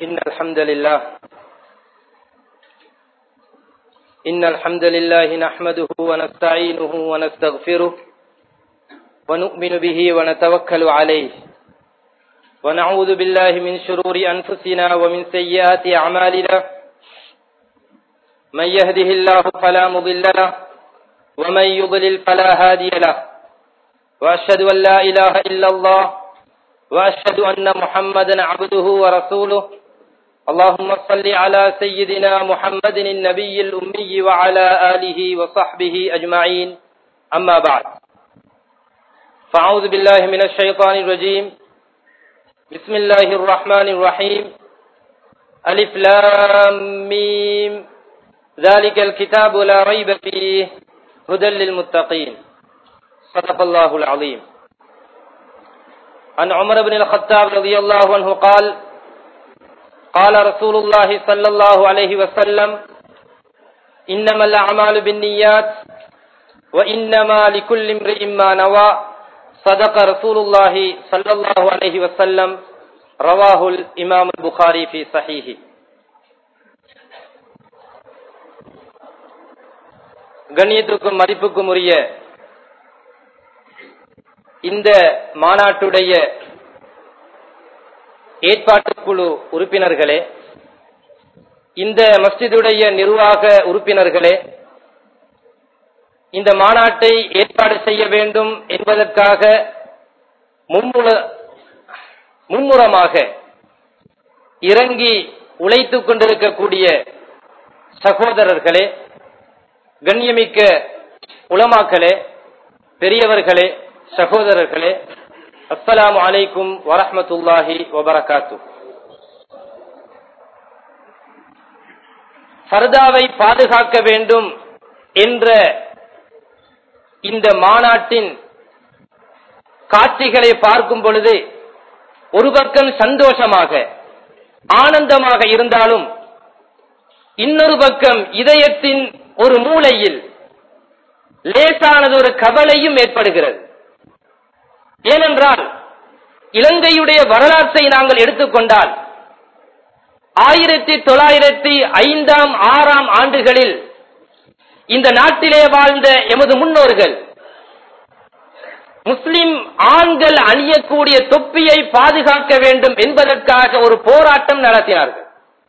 إن الحمد لله إن الحمد لله نحمده ونستعينه ونستغفره ونؤمن به ونتوكل عليه ونعوذ بالله من شرور أنفسنا ومن سيئات أعمالنا من يهده الله فلا مضل له ومن يضلل فلا هادي له وأشهد أن لا إله إلا الله وأشهد أن محمدا عبده ورسوله اللهم صل على سيدنا محمد النبي الأمي وعلى آله وصحبه أجمعين أما بعد فأعوذ بالله من الشيطان الرجيم بسم الله الرحمن الرحيم ألف لام ميم ذلك الكتاب لا ريب فيه هدى للمتقين صدق الله العظيم عن عمر بن الخطاب رضي الله عنه قال قال رسول الله صلى الله عليه وسلم إنما الأعمال بالنيات وإنما لكل امرئ ما نوى صدق رسول الله صلى الله عليه وسلم رواه الإمام البخاري في صحيحه கண்ணியத்துக்கும் மதிப்புக்கும் உரிய இந்த மாநாட்டுடைய ஏற்பாட்டு குழு உறுப்பினர்களே இந்த மஸ்ஜிதுடைய நிர்வாக உறுப்பினர்களே இந்த மாநாட்டை ஏற்பாடு செய்ய வேண்டும் என்பதற்காக மும்முரமாக இறங்கி உழைத்துக் கொண்டிருக்கக்கூடிய சகோதரர்களே கண்ணியமிக்க உலமாக்களே பெரியவர்களே சகோதரர்களே அஸ்ஸலாமு அலைக்கும் வரஹமத்துல்லாஹி வபரகாத்து ஃபர்தாவை பாதுகாக்க வேண்டும் என்ற இந்த மாநாட்டின் காட்சிகளை பார்க்கும் பொழுது ஒரு பக்கம் சந்தோஷமாக ஆனந்தமாக இருந்தாலும் இன்னொரு பக்கம் இதயத்தின் ஒரு மூலையில் லேசானது ஒரு கவலையும் ஏற்படுகிறது ஏனென்றால் இலங்கையுடைய வரலாற்றை நாங்கள் எடுத்துக்கொண்டால் ஆயிரத்தி தொள்ளாயிரத்தி ஐந்தாம் ஆறாம் ஆண்டுகளில் இந்த நாட்டிலே வாழ்ந்த எமது முன்னோர்கள் முஸ்லிம் ஆண்கள் அணியக்கூடிய தொப்பியை பாதுகாக்க வேண்டும் என்பதற்காக ஒரு போராட்டம் நடத்தினார்கள்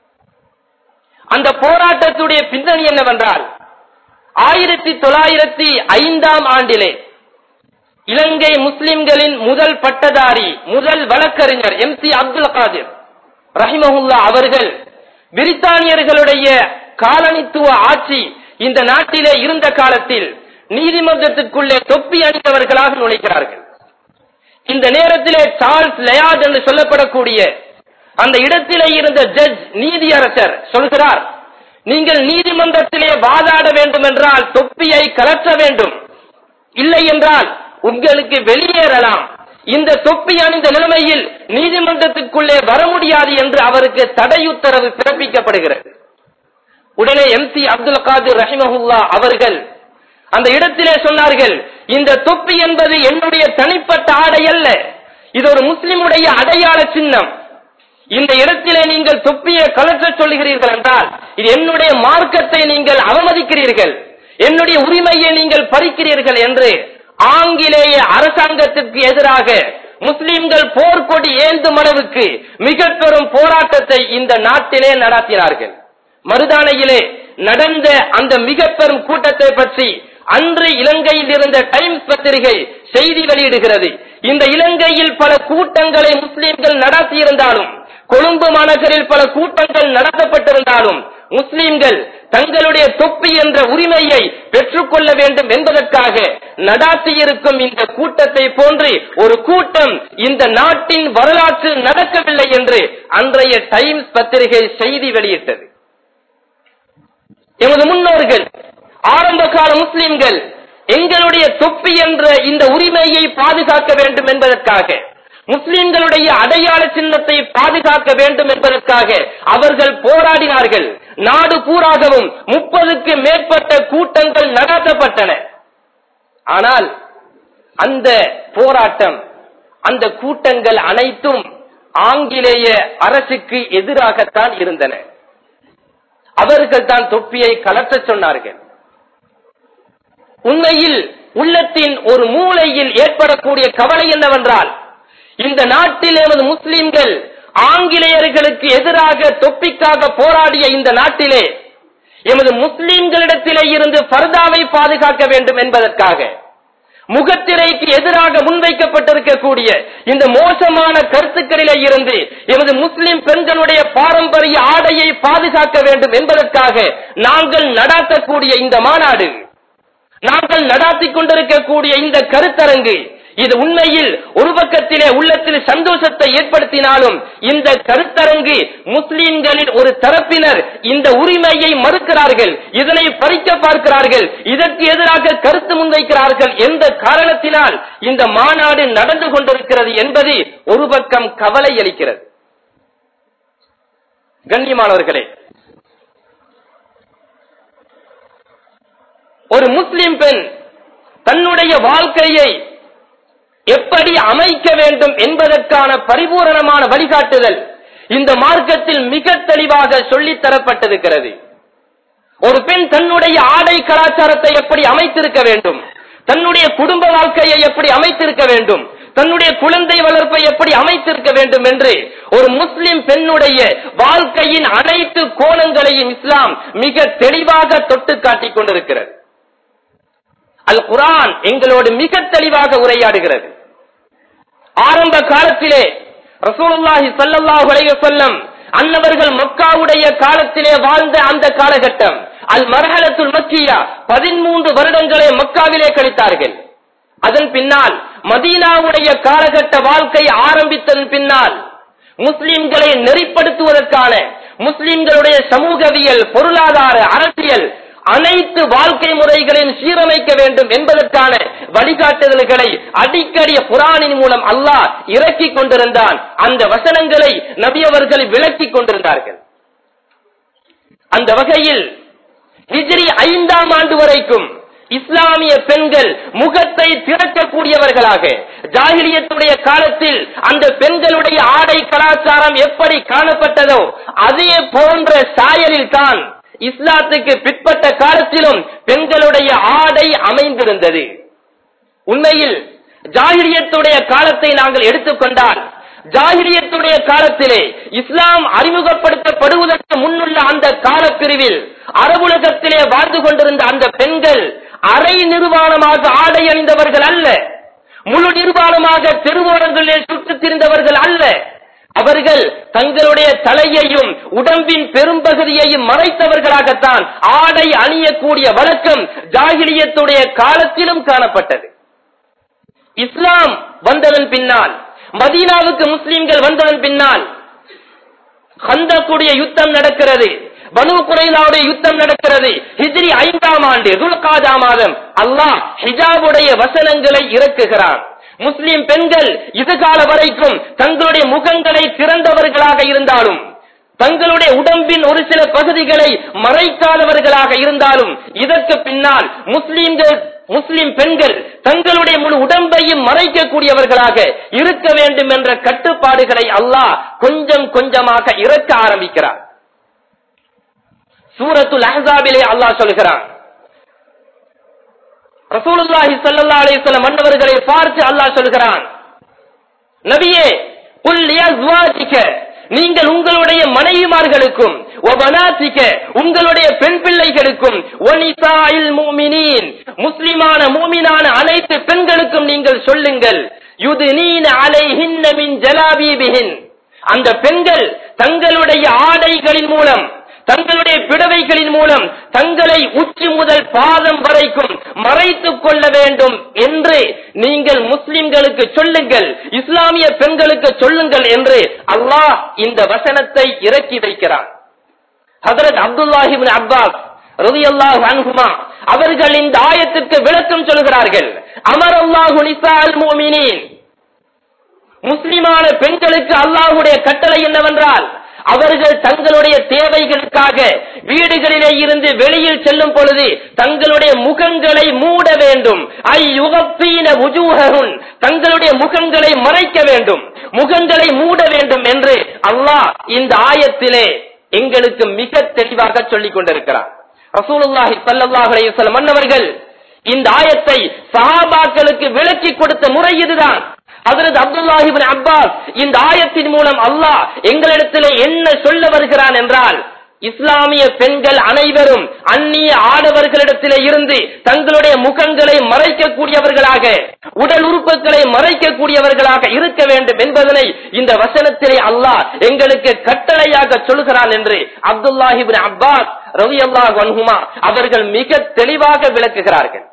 அந்த போராட்டத்துடைய பின்னணி என்னவென்றால் ஆயிரத்தி தொள்ளாயிரத்தி ஐந்தாம் ஆண்டிலே இலங்கை முஸ்லிம்களின் முதல் பட்டதாரி முதல் வழக்கறிஞர் எம் சி அப்துல் காதிர் ரஹிமஹுல்லா அவர்கள் பிரித்தானியர்களுடைய காலனித்துவ ஆட்சி இந்த நாட்டிலே இருந்த காலத்தில் நீதிமன்றத்திற்குள்ளே தொப்பி அணிந்தவர்களாக நுழைக்கிறார்கள் இந்த நேரத்திலே சார்ல்ஸ் லயாட் என்று சொல்லப்படக்கூடிய அந்த இடத்திலே இருந்த ஜட்ஜ் நீதியரசர் சொல்கிறார் நீங்கள் நீதிமன்றத்திலே வாதாட வேண்டும் என்றால் தொப்பியை கலற்ற வேண்டும் இல்லை என்றால் உங்களுக்கு வெளியேறலாம் இந்த தொப்பி அணிந்த நிலைமையில் நீதிமன்றத்திற்குள்ளே வர முடியாது என்று அவருக்கு தடையுத்தரவு பிறப்பிக்கப்படுகிறது உடனே எம் சி அப்துல் காதிர் ரஹிமஹுல்லா அவர்கள் அந்த இடத்திலே சொன்னார்கள் இந்த தொப்பி என்பது என்னுடைய தனிப்பட்ட ஆடை அல்ல இது ஒரு முஸ்லிமுடைய அடையாள சின்னம் இந்த இடத்திலே நீங்கள் தொப்பியை கலற்ற சொல்லுகிறீர்கள் என்றால் இது என்னுடைய மார்க்கத்தை நீங்கள் அவமதிக்கிறீர்கள் என்னுடைய உரிமையை நீங்கள் பறிக்கிறீர்கள் என்று ஆங்கிலேய அரசாங்கத்திற்கு எதிராக முஸ்லிம்கள் போர்க்கொடி ஏந்தும் அளவுக்கு மிக பெரும் போராட்டத்தை இந்த நாட்டிலே நடத்தினார்கள் மருதானையிலே நடந்த அந்த மிக பெரும் கூட்டத்தை பற்றி அன்று இலங்கையில் இருந்த டைம்ஸ் பத்திரிகை செய்தி வெளியிடுகிறது இந்த இலங்கையில் பல கூட்டங்களை முஸ்லிம்கள் நடத்தியிருந்தாலும் கொழும்பு மாநகரில் பல கூட்டங்கள் நடத்தப்பட்டிருந்தாலும் முஸ்லிம்கள் தங்களுடைய தொப்பி என்ற உரிமையை பெற்றுக்கொள்ள வேண்டும் என்பதற்காக நடாத்தியிருக்கும் இந்த கூட்டத்தை போன்று ஒரு கூட்டம் இந்த நாட்டின் வரலாற்று நடக்கவில்லை என்று அன்றைய டைம்ஸ் பத்திரிகை செய்தி வெளியிட்டது எமது முன்னோர்கள் ஆரம்ப கால முஸ்லிம்கள் எங்களுடைய தொப்பி என்ற இந்த உரிமையை பாதுகாக்க வேண்டும் என்பதற்காக முஸ்லிம்களுடைய அடையாள சின்னத்தை பாதுகாக்க வேண்டும் என்பதற்காக அவர்கள் போராடினார்கள் நாடு பூராகவும் முப்பதுக்கு மேற்பட்ட கூட்டங்கள் நடத்தப்பட்டன ஆனால் அந்த போராட்டம் அந்த கூட்டங்கள் அனைத்தும் ஆங்கிலேய அரசுக்கு எதிராகத்தான் இருந்தன அவர்கள் தான் தொப்பியை கலற்றச் சொன்னார்கள் உண்மையில் உள்ளத்தின் ஒரு மூலையில் ஏற்படக்கூடிய கவலை என்னவென்றால் இந்த நாட்டில் எமது முஸ்லிம்கள் ஆங்கிலேயர்களுக்கு எதிராக தொப்பிக்காக போராடிய இந்த நாட்டிலே எமது முஸ்லிம்களிடத்திலே இருந்து பர்தாவை பாதுகாக்க வேண்டும் என்பதற்காக முகத்திரைக்கு எதிராக முன்வைக்கப்பட்டிருக்கக்கூடிய இந்த மோசமான கருத்துக்களிலே இருந்து எமது முஸ்லிம் பெண்களுடைய பாரம்பரிய ஆடையை பாதுகாக்க வேண்டும் என்பதற்காக நாங்கள் நடாத்தக்கூடிய இந்த மாநாடு நாங்கள் நடாத்திக் கொண்டிருக்கக்கூடிய இந்த கருத்தரங்கு இது உண்மையில் ஒரு பக்கத்திலே உள்ளத்தில் சந்தோஷத்தை ஏற்படுத்தினாலும் இந்த கருத்தரங்கு முஸ்லிம்களின் ஒரு தரப்பினர் இந்த உரிமையை மறுக்கிறார்கள் இதனை பறிக்க பார்க்கிறார்கள் இதற்கு எதிராக கருத்து முன்வைக்கிறார்கள் என்ற காரணத்தினால் இந்த மாநாடு நடந்து கொண்டிருக்கிறது என்பது ஒரு பக்கம் கவலை அளிக்கிறது கண்ணியமானவர்களே ஒரு முஸ்லிம் பெண் தன்னுடைய வாழ்க்கையை எப்படி அமைக்க வேண்டும் என்பதற்கான பரிபூரணமான வழிகாட்டுதல் இந்த மார்க்கத்தில் மிக தெளிவாக சொல்லித் தரப்பட்டிருக்கிறது ஒரு பெண் தன்னுடைய ஆடை கலாச்சாரத்தை எப்படி அமைத்திருக்க வேண்டும் தன்னுடைய குடும்ப வாழ்க்கையை எப்படி அமைத்திருக்க வேண்டும் தன்னுடைய குழந்தை வளர்ப்பை எப்படி அமைத்திருக்க வேண்டும் என்று ஒரு முஸ்லிம் பெண்ணுடைய வாழ்க்கையின் அனைத்து கோணங்களையும் இஸ்லாம் மிக தெளிவாக தொட்டு காட்டிக் கொண்டிருக்கிறது அல் குரான் எங்களோடு மிக தெளிவாக உரையாடுகிறது ஆரம்ப காலத்திலே ரசூலுல்லாஹி ஸல்லல்லாஹு அலைஹி வஸல்லம் அன்னவர்கள் மக்காவுடைய காலத்திலே வாழ்ந்த அந்த காலகட்டம் அல் மர்ஹலத்துல் மக்கியா பதிமூன்று வருடங்களே மக்காவிலே கழித்தார்கள் அதன் பின்னால் மதீனாவுடைய காலகட்ட வாழ்க்கை ஆரம்பித்ததன் பின்னால் முஸ்லிம்களை நெறிப்படுத்துவதற்கான முஸ்லிம்களுடைய சமூகவியல் பொருளாதார அரசியல் அனைத்து வாழ்க்கை முறைகளையும் சீரமைக்க வேண்டும் என்பதற்கான வழிகாட்டுதல்களை அடிக்கடி குரானின் மூலம் அல்லாஹ் இறக்கி கொண்டிருந்தான் அந்த வசனங்களை நபியவர்கள் விளக்கிக் கொண்டிருந்தார்கள் அந்த வகையில் ஹிஜ்ரி ஐந்தாம் ஆண்டு வரைக்கும் இஸ்லாமிய பெண்கள் முகத்தை திறக்கக்கூடியவர்களாக ஜாகிலியத்துடைய காலத்தில் அந்த பெண்களுடைய ஆடை கலாச்சாரம் எப்படி காணப்பட்டதோ அதே போன்ற சாயலில் தான் இஸ்லாத்துக்கு பிற்பட்ட காலத்திலும் பெண்களுடைய ஆடை அமைந்திருந்தது உண்மையில் ஜாகிரியத்துடைய காலத்தை நாங்கள் எடுத்துக்கொண்டால் ஜாகிரியத்துடைய காலத்திலே இஸ்லாம் அறிமுகப்படுத்தப்படுவதற்கு முன்னுள்ள அந்த காலப்பிரிவில் அரபுலகத்திலே வாழ்ந்து கொண்டிருந்த அந்த பெண்கள் அரை நிர்வாணமாக ஆடை அணிந்தவர்கள் அல்ல முழு நிர்வாணமாக தெருவோரங்களிலே சுற்றித் திரிந்தவர்கள் அல்ல அவர்கள் தங்களுடைய தலையையும் உடம்பின் பெரும்பகுதியையும் மறைத்தவர்களாகத்தான் ஆடை அணியக்கூடிய வழக்கம் ஜாகிலியத்துடைய காலத்திலும் காணப்பட்டது இஸ்லாம் வந்ததன் பின்னால் மதீனாவுக்கு முஸ்லிம்கள் வந்ததன் பின்னால் கந்தக்கூடிய யுத்தம் நடக்கிறது பனு குறைலாவுடைய யுத்தம் நடக்கிறது ஹிஜ்ரி ஐந்தாம் ஆண்டு துல்காதா மாதம் அல்லாஹ் ஹிஜாபுடைய வசனங்களை இறக்குகிறான் முஸ்லிம் பெண்கள் இதுகால வரைக்கும் தங்களுடைய முகங்களை திறந்தவர்களாக இருந்தாலும் தங்களுடைய உடம்பின் ஒரு சில பகுதிகளை மறைக்காதவர்களாக இருந்தாலும் இதற்கு பின்னால் முஸ்லிம்கள் முஸ்லிம் பெண்கள் தங்களுடைய முழு உடம்பையும் மறைக்கக்கூடியவர்களாக இருக்க வேண்டும் என்ற கட்டுப்பாடுகளை அல்லாஹ் கொஞ்சம் கொஞ்சமாக இறக்க ஆரம்பிக்கிறார் சூரத்துல் அஹ்ஸாபிலே அல்லாஹ் சொல்கிறான் ரசூலுல்லாஹி ஸல்லல்லாஹு அலைஹி வஸல்லம் மன்னவர்களை பார்த்து அல்லாஹ் சொல்கிறான் நபியே குல் லியஸ்வாஜிக நீங்கள் உங்களுடைய மனைவிமார்களுக்கும் ஒபனாத்திக்க உங்களுடைய பெண் பிள்ளைகளுக்கும் ஒனிசாயில் மூமினீன் முஸ்லிமான மூமினான அனைத்து பெண்களுக்கும் நீங்கள் சொல்லுங்கள் யுதுனீன அலைஹின்ன மின் ஜலாபீபிஹின் அந்த பெண்கள் தங்களுடைய ஆடைகளின் மூலம் தங்களுடைய பிடவைகளின் மூலம் தங்களை உச்சி முதல் பாதம் வரைக்கும் மறைத்துக் கொள்ள வேண்டும் என்று நீங்கள் முஸ்லிம்களுக்கு சொல்லுங்கள் இஸ்லாமிய பெண்களுக்கு சொல்லுங்கள் என்று அல்லாஹ் இந்த வசனத்தை இறக்கி வைக்கிறான் ஹதரத் அப்துல்லாஹிபின் அப்பாஸ் ரலியல்லாஹு அன்ஹுமா அவர்கள் இந்த ஆயத்திற்கு விளக்கம் சொல்கிறார்கள் அமர் அல்லாஹு நிசால் முஃமினீன் முஸ்லிமான பெண்களுக்கு அல்லாஹ்வுடைய கட்டளை என்னவென்றால் அவர்கள் தங்களுடைய தேவைகளுக்காக வீடுகளிலே இருந்து வெளியில் செல்லும் பொழுது தங்களுடைய முகங்களை மூட வேண்டும் ஐயுகப்பீன உஜூஹன் தங்களுடைய முகங்களை மறைக்க வேண்டும் முகங்களை மூட வேண்டும் என்று அல்லாஹ் இந்த ஆயத்திலே எங்களுக்கு மிக தெளிவாக சொல்லிக் கொண்டிருக்கிறார் ரசூலுல்லாஹி ஸல்லல்லாஹு அலைஹி வஸல்லம் மன்னவர்கள் இந்த ஆயத்தை சஹாபாக்களுக்கு விளக்கி கொடுத்த முறை இதுதான் ஹஜரத் அப்துல்லாஹி இப்னு அப்பாஸ் இந்த ஆயத்தின் மூலம் அல்லாஹ் எங்களிடத்திலே என்ன சொல்ல வருகிறான் என்றால் இஸ்லாமிய பெண்கள் அனைவரும் அந்நிய ஆடவர்களிடத்திலே இருந்து தங்களுடைய முகங்களை மறைக்கக்கூடியவர்களாக உடல் உறுப்புகளை மறைக்கக்கூடியவர்களாக இருக்க வேண்டும் என்பதனை இந்த வசனத்திலே அல்லாஹ் எங்களுக்கு கட்டளையாக சொல்கிறான் என்று அப்துல்லாஹிபின் அப்பாஸ் ரவி அல்லாஹ் வன்ஹுமா அவர்கள் மிக தெளிவாக விளக்குகிறார்கள்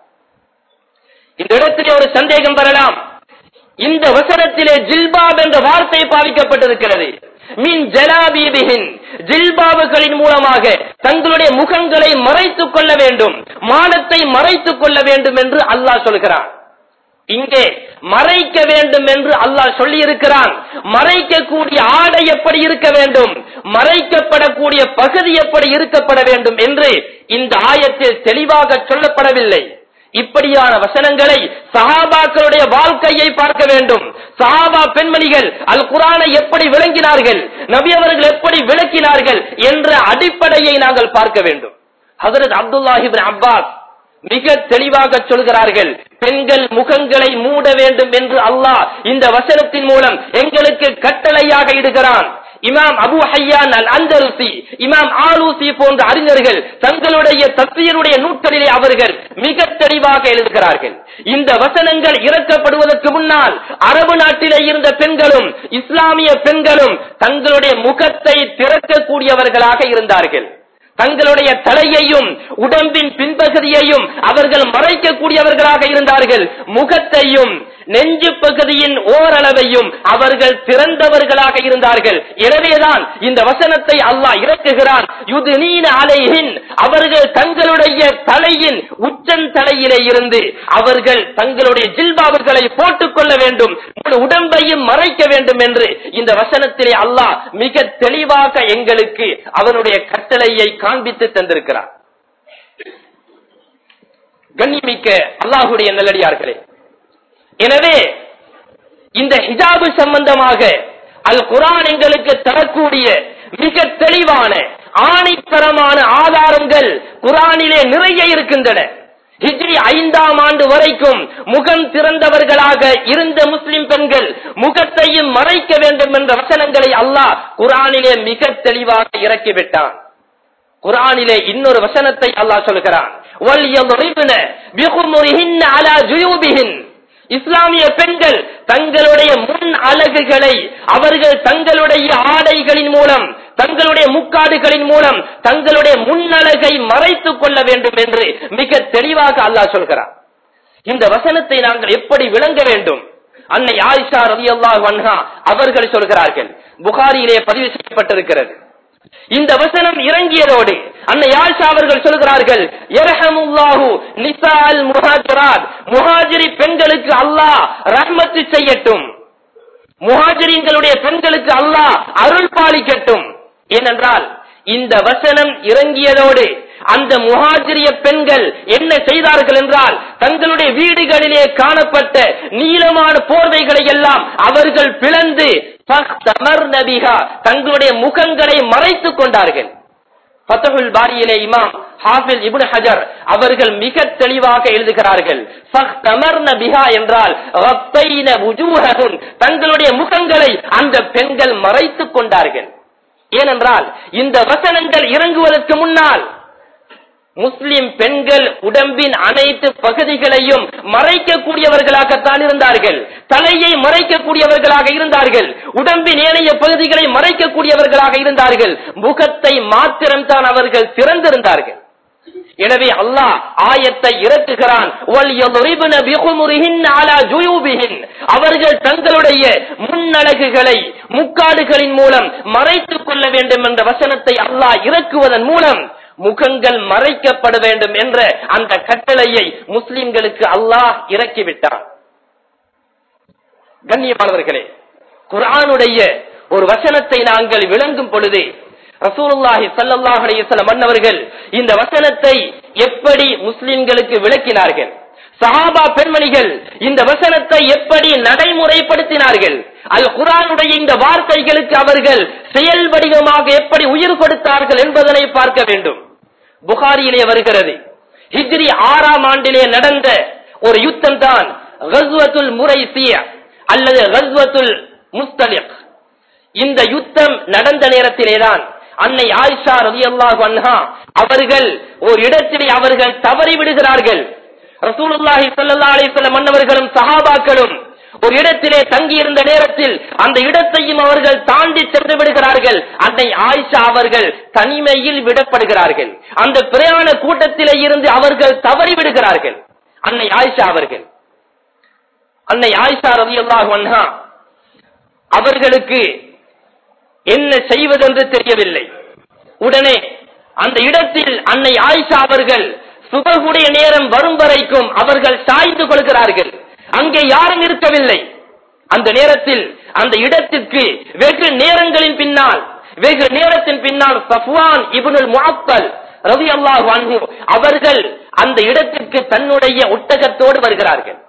இந்த இடத்திலே ஒரு சந்தேகம் வரலாம் இந்த வசனத்திலே ஜில்பாப் என்ற வார்த்தை பாவிக்கப்பட்டிருக்கிறது மின் ஜலாபீபிஹின் ஜில்பாபுகளின் மூலமாக தங்களுடைய முகங்களை மறைத்துக் கொள்ள வேண்டும் மானத்தை மறைத்துக் கொள்ள வேண்டும் என்று அல்லாஹ் சொல்கிறான் இங்கே மறைக்க வேண்டும் என்று அல்லாஹ் சொல்லி இருக்கிறான் மறைக்கக்கூடிய ஆடை எப்படி இருக்க வேண்டும் மறைக்கப்படக்கூடிய பகுதி எப்படி இருக்கப்பட வேண்டும் என்று இந்த ஆயத்தில் தெளிவாக சொல்லப்படவில்லை இப்படியான வசனங்களை சஹாபாக்களுடைய வாழ்க்கையை பார்க்க வேண்டும் சஹாபா பெண்மணிகள் அல் குரானை எப்படி விளங்கினார்கள் நபி அவர்கள் எப்படி விளக்கினார்கள் என்ற அடிப்படையை நாங்கள் பார்க்க வேண்டும் ஹசரத் அப்துல்லாஹிபின் அப்பாஸ் மிக தெளிவாக சொல்கிறார்கள் பெண்கள் முகங்களை மூட வேண்டும் என்று அல்லாஹ் இந்த வசனத்தின் மூலம் எங்களுக்கு கட்டளையாக இடுகிறான் இமாம் அபு ஹையான் அல் அந்தருசி இமாம் ஆலூசி போன்ற அறிஞர்கள் தங்களுடைய தப்சீருடைய நூட்களிலே அவர்கள் மிக தெளிவாக எழுதுகிறார்கள் இந்த வசனங்கள் இறக்கப்படுவதற்கு முன்னால் அரபு நாட்டிலே இருந்த பெண்களும் இஸ்லாமிய பெண்களும் தங்களுடைய முகத்தை திறக்கக்கூடியவர்களாக இருந்தார்கள் தங்களுடைய தலையையும் உடம்பின் பின்பகுதியையும் அவர்கள் மறைக்கக்கூடியவர்களாக இருந்தார்கள் முகத்தையும் நெஞ்சு பகுதியின் ஓரளவையும் அவர்கள் திறந்தவர்களாக இருந்தார்கள் எனவேதான் இந்த வசனத்தை அல்லாஹ் இறக்குகிறான் யுதுனீன அலைஹின் அவர்கள் தங்களுடைய தலையின் உச்சன் தலையிலே இருந்து அவர்கள் தங்களுடைய ஜில்பாபுகளை போட்டுக் கொள்ள வேண்டும் உடம்பையும் மறைக்க வேண்டும் என்று இந்த வசனத்திலே அல்லாஹ் மிக தெளிவாக எங்களுக்கு அவனுடைய கட்டளையை காண்பித்து தந்திருக்கிறார் கண்ணிமிக்க அல்லாஹுடைய நல்லடியார்களே எனவே இந்த ஹிஜாபு சம்பந்தமாக அல் குரான் எங்களுக்கு தரக்கூடிய மிக தெளிவான ஆணித்தரமான ஆதாரங்கள் குரானிலே நிறைய இருக்கின்றன ஹிஜ்ரி ஐந்தாம் ஆண்டு வரைக்கும் முகம் திறந்தவர்களாக இருந்த முஸ்லிம் பெண்கள் முகத்தையும் மறைக்க வேண்டும் என்ற வசனங்களை அல்லாஹ் குரானிலே மிக தெளிவாக இறக்கிவிட்டான் குரானிலே இன்னொரு வசனத்தை அல்லாஹ் சொல்கிறான் وَلْيَضْرِبْنَ بِخُمُرِهِنَّ عَلَى جُيُوبِهِنَّ இஸ்லாமிய பெண்கள் தங்களுடைய முன் அழகுகளை அவர்கள் தங்களுடைய ஆடைகளின் மூலம் தங்களுடைய முக்காடுகளின் மூலம் தங்களுடைய முன்னழகை மறைத்துக் கொள்ள வேண்டும் என்று மிக தெளிவாக அல்லாஹ் சொல்கிறார் இந்த வசனத்தை நாங்கள் எப்படி விளங்க வேண்டும் அன்னை ஆயிஷா ரவி அல்லாஹ் அவர்கள் சொல்கிறார்கள் புகாரியிலே பதிவு செய்யப்பட்டிருக்கிறது இந்த வசனம் இறங்கியதோடு அன்னை ஆயிஷா அவர்கள் சொல்கிறார்கள் இரஹமுல்லாஹு நிசால் முஹாஜிராத் முஹாஜிரி பெண்களுக்கு அல்லாஹ் ரஹ்மத்து செய்யட்டும் முஹாஜிரின்களுடைய பெண்களுக்கு அல்லாஹ் அருள் பாலிக்கட்டும் ஏனென்றால் இந்த வசனம் இறங்கியதோடு அந்த முஹாஜிரிய பெண்கள் என்ன செய்தார்கள் என்றால் தங்களுடைய வீடுகளிலே காணப்பட்ட நீளமான போர்வைகளை எல்லாம் அவர்கள் பிளந்து நபிகா தங்களுடைய முகங்களை மறைத்துக் கொண்டார்கள் பத்தகுல் பாரியிலே இமாம் ஹாஃபில் இப்னு ஹஜர் அவர்கள் மிக தெளிவாக எழுதுகிறார்கள் பிஹா என்றால் தங்களுடைய முகங்களை அந்த பெண்கள் மறைத்துக் கொண்டார்கள் ஏனென்றால் இந்த வசனங்கள் இறங்குவதற்கு முன்னால் முஸ்லிம் பெண்கள் உடம்பின் அனைத்து பகுதிகளையும் மறைக்கக்கூடியவர்களாகத்தான் இருந்தார்கள் தலையை மறைக்கக்கூடியவர்களாக இருந்தார்கள் உடம்பின் ஏனைய பகுதிகளை மறைக்கக்கூடியவர்களாக இருந்தார்கள் முகத்தை மாத்திரம்தான் அவர்கள் திறந்திருந்தார்கள் எனவே அல்லாஹ் ஆயத்தை இறக்குகிறான் அவர்கள் தங்களுடைய முன்னழகுகளை முக்காடுகளின் மூலம் மறைத்துக் கொள்ள வேண்டும் என்ற வசனத்தை அல்லாஹ் இறக்குவதன் மூலம் முகங்கள் மறைக்கப்பட வேண்டும் என்ற அந்த கட்டளையை முஸ்லிம்களுக்கு அல்லாஹ் இறக்கிவிட்டார் கண்ணியமானவர்களே குரானுடைய ஒரு வசனத்தை நாங்கள் விளங்கும் பொழுது ரசூலுல்லாஹி ஸல்லல்லாஹு அலைஹி வஸல்லம் மன்னவர்கள் இந்த வசனத்தை எப்படி முஸ்லிம்களுக்கு விளக்கினார்கள் சஹாபா பெண்மணிகள் இந்த வசனத்தை எப்படி நடைமுறைப்படுத்தினார்கள் அல் குரானுடைய இந்த வார்த்தைகளுக்கு அவர்கள் செயல் வடிவமாக எப்படி உயிர் கொடுத்தார்கள் என்பதனை பார்க்க வேண்டும் புகாரியிலே வருகிறது ஹிஜ்ரி ஆறாம் ஆண்டிலே நடந்த ஒரு யுத்தம் தான் கஸ்வத்துல் முரைசிய அல்லது கஸ்வத்துல் முஸ்தலிக் இந்த யுத்தம் நடந்த நேரத்திலேதான் அன்னை ஆயிஷா ரலியல்லாஹு அன்ஹா அவர்கள் ஒரு இடத்திலே அவர்கள் தவறி விடுகிறார்கள் ரசூலுல்லாஹி ஸல்லல்லாஹு அலைஹி வஸல்லம் மன்னவர்களும் சஹாபாக்களும் ஒரு இடத்திலே தங்கி இருந்த நேரத்தில் அந்த இடத்தையும் அவர்கள் தாண்டி சென்று விடுகிறார்கள் அன்னை ஆயிஷா அவர்கள் தனிமையில் விடப்படுகிறார்கள் அந்த பிரயாண கூட்டத்திலே இருந்து அவர்கள் தவறி விடுகிறார்கள் அன்னை ஆயிஷா அவர்கள் அன்னை ஆயிஷா ரலியல்லாஹு அன்ஹா அவர்களுக்கு என்ன செய்வதென்று தெரியவில்லை உடனே அந்த இடத்தில் அன்னை ஆயிஷா அவர்கள் சுபகுடைய நேரம் வரும் வரைக்கும் அவர்கள் சாய்ந்து கொள்கிறார்கள் அங்கே யாரும் இருக்கவில்லை அந்த நேரத்தில் அந்த இடத்திற்கு வெகு நேரங்களின் பின்னால் வெகு நேரத்தின் பின்னால் சஃப்வான் இப்னுல் முஅத்தல் ரலியல்லாஹு அன்ஹு அவர்கள் அந்த இடத்திற்கு தன்னுடைய ஒட்டகத்தோடு வருகிறார்கள்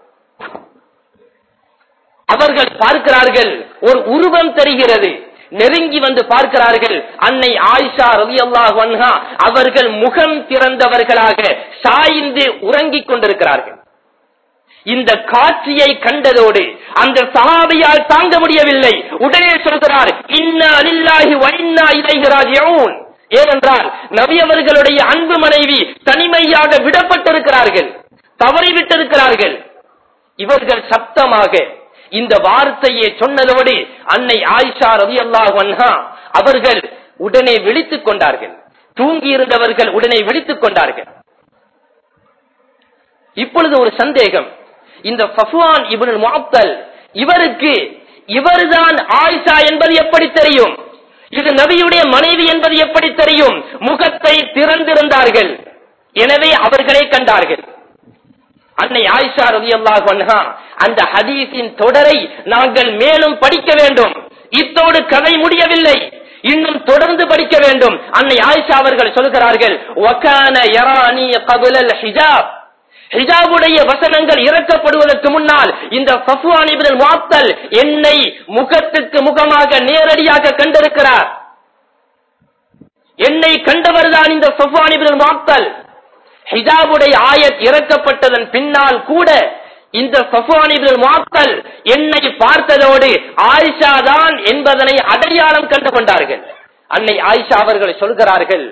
அவர்கள் பார்க்கிறார்கள் ஒரு உருவம் தெரிகிறது நெருங்கி வந்து பார்க்கிறார்கள் அன்னை ஆயிஷா ரலியல்லாஹு அன்ஹா அவர்கள் முகம் திறந்தவர்களாக சாய்ந்து உறங்கிக் கொண்டிருக்கிறார்கள் இந்த காட்சியை கண்டதோடு அந்த சஹாபியால் தாங்க முடியவில்லை உடனே சொல்கிறார் இன்னா லில்லாஹி வ இன்னா இலைஹி ராஜிஊன் ஏனென்றால் நபி அவர்களுடைய அன்பு மனைவி தனிமையாக விடப்பட்டிருக்கிறார்கள் தவறிவிட்டிருக்கிறார்கள் இவர்கள் சப்தமாக இந்த வார்த்தையை சொன்னதோடு அன்னை ஆயிஷா ரவி அல்லாஹ் அவர்கள் உடனே விழித்துக் கொண்டார்கள் தூங்கி இருந்தவர்கள் உடனே விழித்துக் கொண்டார்கள் இப்பொழுது ஒரு சந்தேகம் இந்த ஃபஃப்வான் இப்னுல் முஅத்தல் இவருக்கு இவர்தான் ஆயிஷா என்பது எப்படி தெரியும் இது நபியுடைய மனைவி என்பது எப்படி தெரியும் முகத்தை திறந்திருந்தார்கள் எனவே அவர்களே கண்டார்கள் அன்னை ஆயிஷா ரலியல்லாஹு அன்ஹா அந்த ஹதீஸின் தொடரை நாங்கள் மேலும் படிக்க வேண்டும் இத்தோடு கதை முடியவில்லை இன்னும் தொடர்ந்து படிக்க வேண்டும் அன்னை ஆயிஷா அவர்கள் சொல்கிறார்கள் வகான யரானி கபுலல் ஹிஜாப் ஹிஜாபுடைய வசனங்கள் இறக்கப்படுவதற்கு முன்னால் இந்த சஃப்வான் இப்னுல் முஅத்தல் என்னை முகத்துக்கு முகமாக நேரடியாக கண்டிருக்கிறார் என்னை கண்டவர்தான் இந்த சஃப்வான் இப்னுல் முஅத்தல் ஹிஜாபுடைய ஆயத் இறக்கப்பட்டதன் பின்னால் கூட இந்த சஃப்வான் இப்னுல் முஅத்தல் என்னை பார்த்ததோடு ஆயிஷா தான் என்பதனை அடையாளம் கண்டு கொண்டார்கள் அன்னை ஆயிஷா அவர்கள் சொல்கிறார்கள்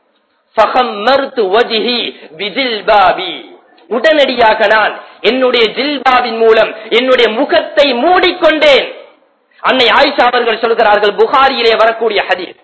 ஃபஹம்மர்து வஜ்ஹி பிஜில்பாபி உடனடியாக நான் என்னுடைய ஜில்பாவின் மூலம் என்னுடைய முகத்தை மூடிக்கொண்டேன் அன்னை ஆயிஷா அவர்கள் சொல்கிறார்கள் புகாரியிலே வரக்கூடிய ஹதீஸ்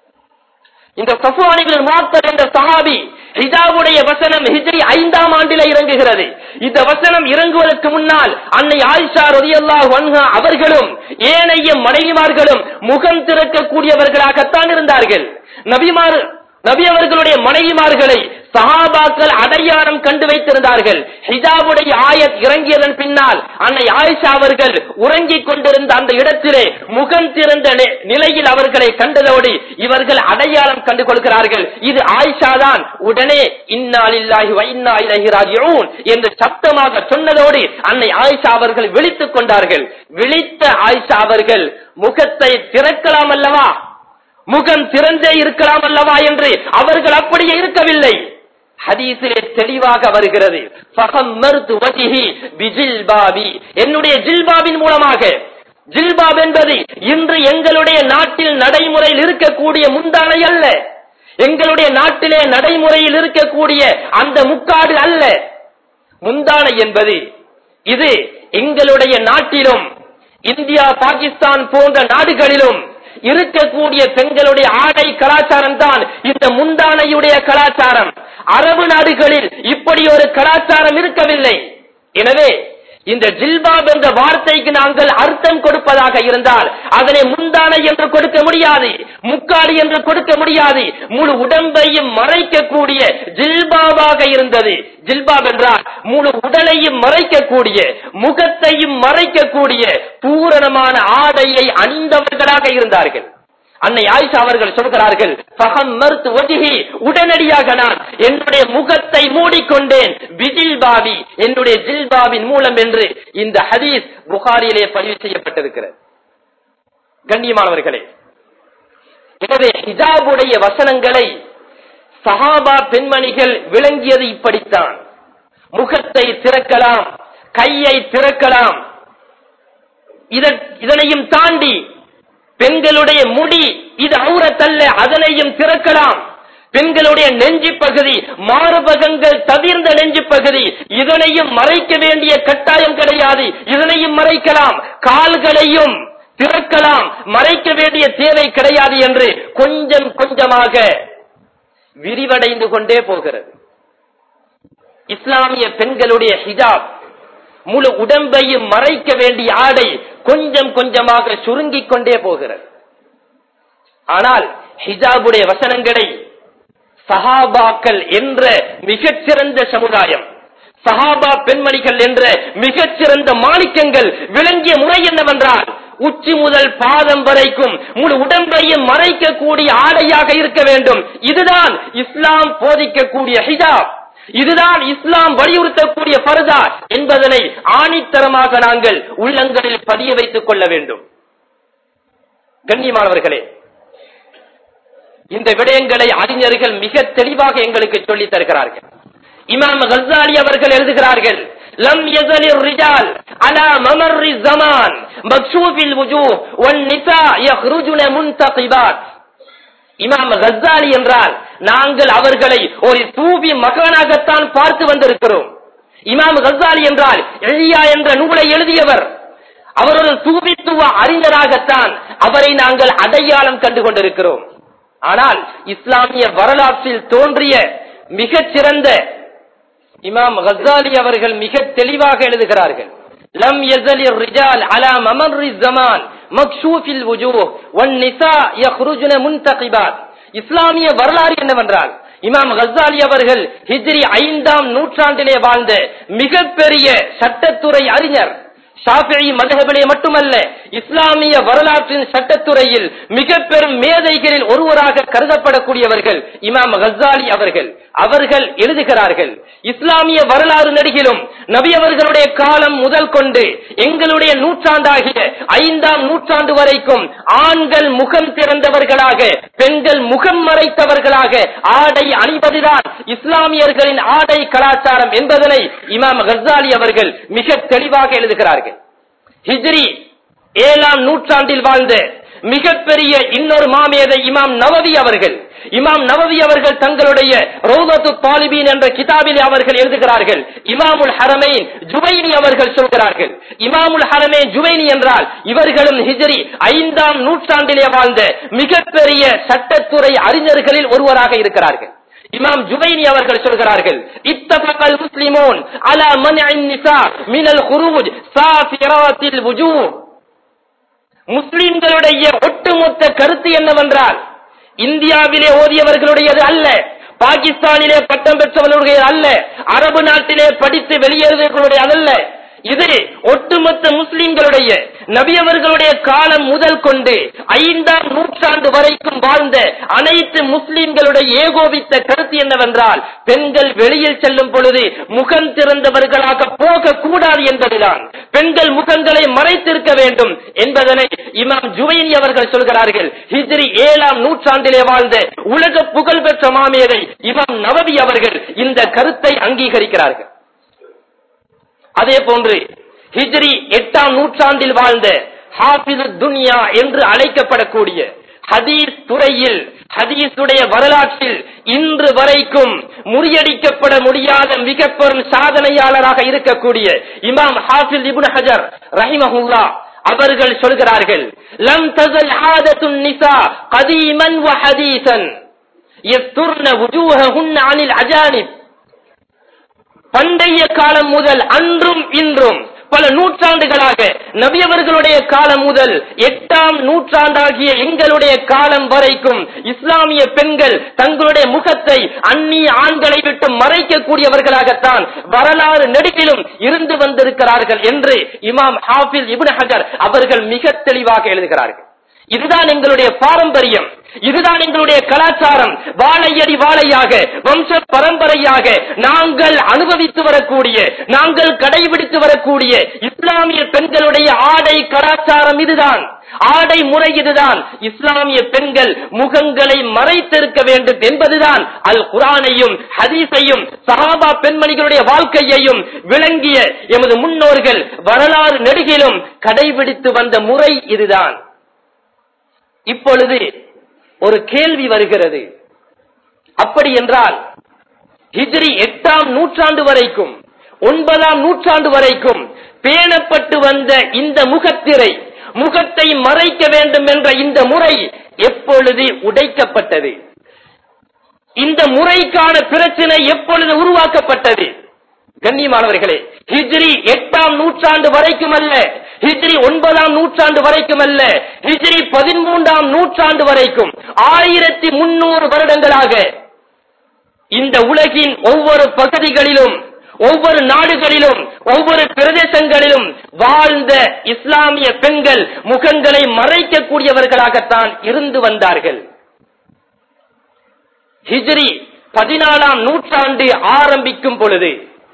இந்த சஃப்வானிகள் மாத்தர் என்ற சஹாபி ஹிஜாவுடைய வசனம் ஹிஜ்ரி ஐந்தாம் ஆண்டில இறங்குகிறது இந்த வசனம் இறங்குவதற்கு முன்னால் அன்னை ஆயிஷா ரலியல்லாஹு அன்ஹா அவர்களும் ஏனைய மனைவிமார்களும் முகம் திறக்கக்கூடியவர்களாகத்தான் இருந்தார்கள் நபிமார் நபி அவர்களுடைய மனைவிமார்களை சஹாபாக்கள் அடையாளம் கண்டு வைத்திருந்தார்கள் ஹிஜாபுடைய ஆயத் இறங்கியதன் பின்னால் அன்னை ஆயிஷா அவர்கள் உறங்கிக் கொண்டிருந்த அந்த இடத்திலே முகம் திறந்த நி- நிலையில் அவர்களை கண்டதோடு இவர்கள் அடையாளம் கண்டு கொள்கிறார்கள் இது ஆயிஷா தான் உடனே இன்னாலில்லாஹி வ இன்னா இலைஹி ராஜிஊன் என்று சப்தமாக சொன்னதோடு அன்னை ஆயிஷா அவர்கள் விழித்துக் கொண்டார்கள் விழித்த ஆயிஷா அவர்கள் முகத்தை திறக்கலாம் அல்லவா முகம் திறந்தே இருக்கலாம் அல்லவா என்று அவர்கள் அப்படியே இருக்கவில்லை ஹதீஸிலே தெளிவாக வருகிறது ஃபஹம்மர்து வஜ்ஹி பிஜில்பாபி என்னுடைய ஜில்பாபின் மூலமாக ஜில்பாப் என்பது இன்று எங்களுடைய நாட்டில் நடைமுறையில் இருக்கக்கூடிய முந்தானை அல்ல எங்களுடைய நாட்டிலே நடைமுறையில் இருக்கக்கூடிய அந்த முக்காடு அல்ல முந்தானை என்பது இது எங்களுடைய நாட்டிலும் இந்தியா பாகிஸ்தான் போன்ற நாடுகளிலும் இருக்கக்கூடிய பெண்களுடைய ஆடை கலாச்சாரம் தான் இந்த முந்தானையுடைய கலாச்சாரம் அரபு நாடுகளில் இப்படி ஒரு கலாச்சாரம் இருக்கவில்லை எனவே இந்த ஜில்பாப் என்ற வார்த்தைக்கு நாங்கள் அர்த்தம் கொடுப்பதாக இருந்தால் அதனை முந்தானை என்று கொடுக்க முடியாது முக்காடு என்று கொடுக்க முடியாது முழு உடம்பையும் மறைக்கக்கூடிய ஜில்பாபாக இருந்தது ஜில்பாப் என்றால் முழு உடலையும் மறைக்கக்கூடிய முகத்தையும் மறைக்கக்கூடிய பூரணமான ஆடையை அணிந்தவர்களாக இருந்தார்கள் அன்னை ஆயிஷா அவர்கள் சொல்கிறார்கள் "ஃபஹம்மர்து வஜ்ஹி", உடனடியாக நான் என்னுடைய முகத்தை மூடிக்கொண்டேன் பிஜில்பாவி என்னுடைய ஜில்பாவின் மூலம் என்று இந்த ஹதீஸ் புகாரியிலே பதிவு செய்யப்பட்டிருக்கிறது கண்ணியமானவர்களே எனவே ஹிஜாபுடைய வசனங்களை சஹாபா பெண்மணிகள் விளங்கியது இப்படித்தான் முகத்தை திறக்கலாம் கையை திறக்கலாம் இத- இதனையும் தாண்டி பெண்களுடைய முடி இது அவுரத்தல்ல அதனையும் திறக்கலாம் பெண்களுடைய நெஞ்சு பகுதி மார்பகங்கள் தவிர்ந்த நெஞ்சு பகுதி இதனையும் மறைக்க வேண்டிய கட்டாயம் கிடையாது இதனையும் மறைக்கலாம் கால்களையும் திறக்கலாம் மறைக்க வேண்டிய தேவை கிடையாது என்று கொஞ்சம் கொஞ்சமாக விரிவடைந்து கொண்டே போகிறது இஸ்லாமிய பெண்களுடைய ஹிஜாப் முழு உடம்பையும் மறைக்க வேண்டிய ஆடை கொஞ்சம் கொஞ்சமாக சுருங்கிக் கொண்டே போகிறது ஆனால் ஹிஜாபுடைய வசனங்களை சஹாபாக்கள் என்ற மிகச்சிறந்த சமுதாயம் சஹாபா பெண்மணிகள் என்ற மிகச்சிறந்த மாணிக்கங்கள் விளங்கிய முறை என்னவென்றால் உச்சி முதல் பாதம் வரைக்கும் முழு உடம்பையும் மறைக்கக்கூடிய ஆடையாக இருக்க வேண்டும் இதுதான் இஸ்லாம் போதிக்கக்கூடிய ஹிஜாப் இதுதான் இஸ்லாம் வலியுறுத்தக்கூடிய பரதா என்பதனை ஆணித்தரமாக நாங்கள் உள்ளங்களில் பதிய வைத்துக் கொள்ள வேண்டும் கண்ணியமானவர்களே இந்த விடயங்களை அறிஞர்கள் மிக தெளிவாக எங்களுக்கு சொல்லித் தருகிறார்கள் இமாம் கசாலி அவர்கள் எழுதுகிறார்கள் லம் யஸலிர் ரிஜால் அலா மமர்ரி ஸமான் மக்ஷூஃபில் வுஜூஹ் வன் நிசா யஹ்ருஜுன முன்தகிபாத் இமாம் கசாலி என்றால் நாங்கள் அவர்களை ஒரு தூவி மகனாகத்தான் பார்த்து வந்திருக்கிறோம் இமாம் கசாலி என்றால் எழியா என்ற நூலை எழுதியவர் அவர் ஒரு தூவித்துவ அறிஞராகத்தான் அவரை நாங்கள் அடையாளம் கண்டு கொண்டிருக்கிறோம் ஆனால் இஸ்லாமிய வரலாற்றில் தோன்றிய மிகச் சிறந்த இமாம் கசாலி அவர்கள் மிக தெளிவாக எழுதுகிறார்கள் லம் யஸலிர் ரிஜால் அலா மமர்ரி ஸமான் மக்ஷூஃபில் வுஜூஹ் வன் நிசா யக்ருஜுன முன்தகிபாத் இஸ்லாமிய வரலாறு என்னவென்றால் இமாம் கசாலி அவர்கள் ஹிஜ்ரி ஐந்தாம் நூற்றாண்டிலே வாழ்ந்த மிகப்பெரிய சட்டத்துறை அறிஞர் ஷாஃபிஈ மதுஹபிலே மட்டுமல்ல இஸ்லாமிய வரலாற்றின் சட்டத்துறையில் மிக பெரும் மேதைகளில் ஒருவராக கருதப்படக்கூடியவர்கள் இமாம் கசாலி அவர்கள் அவர்கள் எழுதுகிறார்கள் இஸ்லாமிய வரலாறு நடிகிலும் நபி அவர்களுடைய காலம் முதல் கொண்டு எங்களுடைய நூற்றாண்டாகிய ஐந்தாம் நூற்றாண்டு வரைக்கும் ஆண்கள் முகம் திறந்தவர்களாக பெண்கள் முகம் மறைத்தவர்களாக ஆடை அணிவதுதான் இஸ்லாமியர்களின் ஆடை கலாச்சாரம் என்பதனை இமாம் கசாலி அவர்கள் மிக தெளிவாக எழுதுகிறார்கள் ஹிஜ்ரி ஏழாம் நூற்றாண்டில் வாழ்ந்த மிகப்பெரிய இன்னொரு மாமேதை இமாம் நவவி அவர்கள் இமாம் நவவி அவர்கள் தங்களுடைய ரோதத்து தாலிபீன் என்ற கிதாபில் அவர்கள் எழுதுகிறார்கள் இமாமுல் ஹரமைன் ஜுவைனி அவர்கள் சொல்கிறார்கள் இமாமுல் ஹரமைன் ஜுவைனி என்றால் இவர்களும் ஹிஜ்ரி ஐந்தாம் நூற்றாண்டிலே வாழ்ந்த மிகப்பெரிய சட்டத்துறை அறிஞர்களில் ஒருவராக இருக்கிறார்கள் இமாம் ஜுவைனி அவர்கள் சொல்கிறார்கள் இத்தபகல் முஸ்லிமோன் அலா மன்இன் நிசா மினல் குரூஜ் சாஃபிராத்தில் வுஜூஹ் முஸ்லிம்களுடைய ஒட்டுமொத்த கருத்து என்னவென்றால் இந்தியாவிலே ஓதியவர்களுடையது அல்ல பாகிஸ்தானிலே பட்டம் பெற்றவர்களுடைய அல்ல அரபு நாட்டிலே படித்து வெளியேறுவர்களுடைய அல்ல இது ஒட்டுமொத்த முஸ்லிம்களுடைய நபியவர்களுடைய காலம் முதல் கொண்டு ஐந்தாம் நூற்றாண்டு வரைக்கும் வாழ்ந்த அனைத்து முஸ்லிம்களுடைய ஏகோபித்த கருத்து என்னவென்றால் பெண்கள் வெளியில் செல்லும் பொழுது முகம் திறந்தவர்களாக போக கூடாது என்பதுதான் பெண்கள் முகங்களை மறைத்திருக்க வேண்டும் என்பதனை இமாம் ஜுவைனி அவர்கள் சொல்கிறார்கள் ஹிஜ்ரி ஏழாம் நூற்றாண்டிலே வாழ்ந்த உலக புகழ்பெற்ற மாமேதை இமாம் நவவி அவர்கள் இந்த கருத்தை அங்கீகரிக்கிறார்கள் அதே போன்று ஹிஜ்ரி எட்டாம் நூற்றாண்டில் வாழ்ந்த ஹாபிது துன்யா என்று அழைக்கப்படக்கூடிய ஹதீஸ் துறையில் ஹதீஸுடைய வரலாற்றில் இன்று வரைக்கும் முறியடிக்கப்பட முடியாத மிக பெரும் சாதனையாளராக இருக்கக்கூடிய இமாம் ஹாஃபில் இப்னு ஹஜர் ரஹிமஹுல்லா அவர்கள் சொல்கிறார்கள் லம் தஸல் ஆதத்துன் நிசா கதீமன் வ ஹதீஸன் யஸ்துர்ன வுஜூஹஹுன்ன அனில் அஜானிப் பண்டைய காலம் முதல் அன்றும் இன்றும் பல நூற்றாண்டுகளாக நபியவர்களுடைய காலம் முதல் எட்டாம் நூற்றாண்டாகிய எங்களுடைய காலம் வரைக்கும் இஸ்லாமிய பெண்கள் தங்களுடைய முகத்தை அந்நிய ஆண்களை விட்டு மறைக்கக்கூடியவர்களாகத்தான் வரலாறு நெடுகிலும் இருந்து வந்திருக்கிறார்கள் என்று இமாம் ஹாஃபில் இப்னு ஹஜர் அவர்கள் மிக தெளிவாக எழுதுகிறார்கள் இதுதான் எங்களுடைய பாரம்பரியம் இதுதான் எங்களுடைய கலாச்சாரம் வாழையடி வாழையாக வம்ச பரம்பரையாக நாங்கள் அனுபவித்து வரக்கூடிய நாங்கள் கடைபிடித்து வரக்கூடிய இஸ்லாமிய பெண்களுடைய ஆடை கலாச்சாரம் இதுதான் ஆடை முறை இதுதான் இஸ்லாமிய பெண்கள் முகங்களை மறைத்திருக்க வேண்டும் என்பதுதான் அல் குரானையும் ஹதீஸையும் சஹாபா பெண்மணிகளுடைய வாழ்க்கையையும் விளங்கிய எமது முன்னோர்கள் வரலாறு நெடுகிலும் கடைபிடித்து வந்த முறை இதுதான் இப்பொழுது ஒரு கேள்வி வருகிறது அப்படி என்றால் ஹிஜ்ரி எட்டாம் நூற்றாண்டு வரைக்கும் ஒன்பதாம் நூற்றாண்டு வரைக்கும் பேணப்பட்டு வந்த இந்த முகத்திரை முகத்தை மறைக்க வேண்டும் என்ற இந்த முறை எப்பொழுது உடைக்கப்பட்டது இந்த முறைக்கான பிரச்சனை எப்பொழுது உருவாக்கப்பட்டது கண்ணியமானவர்களே ஹிஜ்ரி எட்டாம் நூற்றாண்டு வரைக்கும் அல்ல ஹிஜ்ரி ஒன்பதாம் நூற்றாண்டு வரைக்கும் அல்ல ஹிஜ்ரி பதிமூன்றாம் நூற்றாண்டு வரைக்கும் ஆயிரத்தி முன்னூறு வருடங்களாக இந்த உலகின் ஒவ்வொரு பகுதிகளிலும் ஒவ்வொரு நாடுகளிலும் ஒவ்வொரு பிரதேசங்களிலும் வாழ்ந்த இஸ்லாமிய பெண்கள் முகங்களை மறைக்கக்கூடியவர்களாகத்தான் இருந்து வந்தார்கள் ஹிஜ்ரி பதினாலாம் நூற்றாண்டு ஆரம்பிக்கும் பொழுது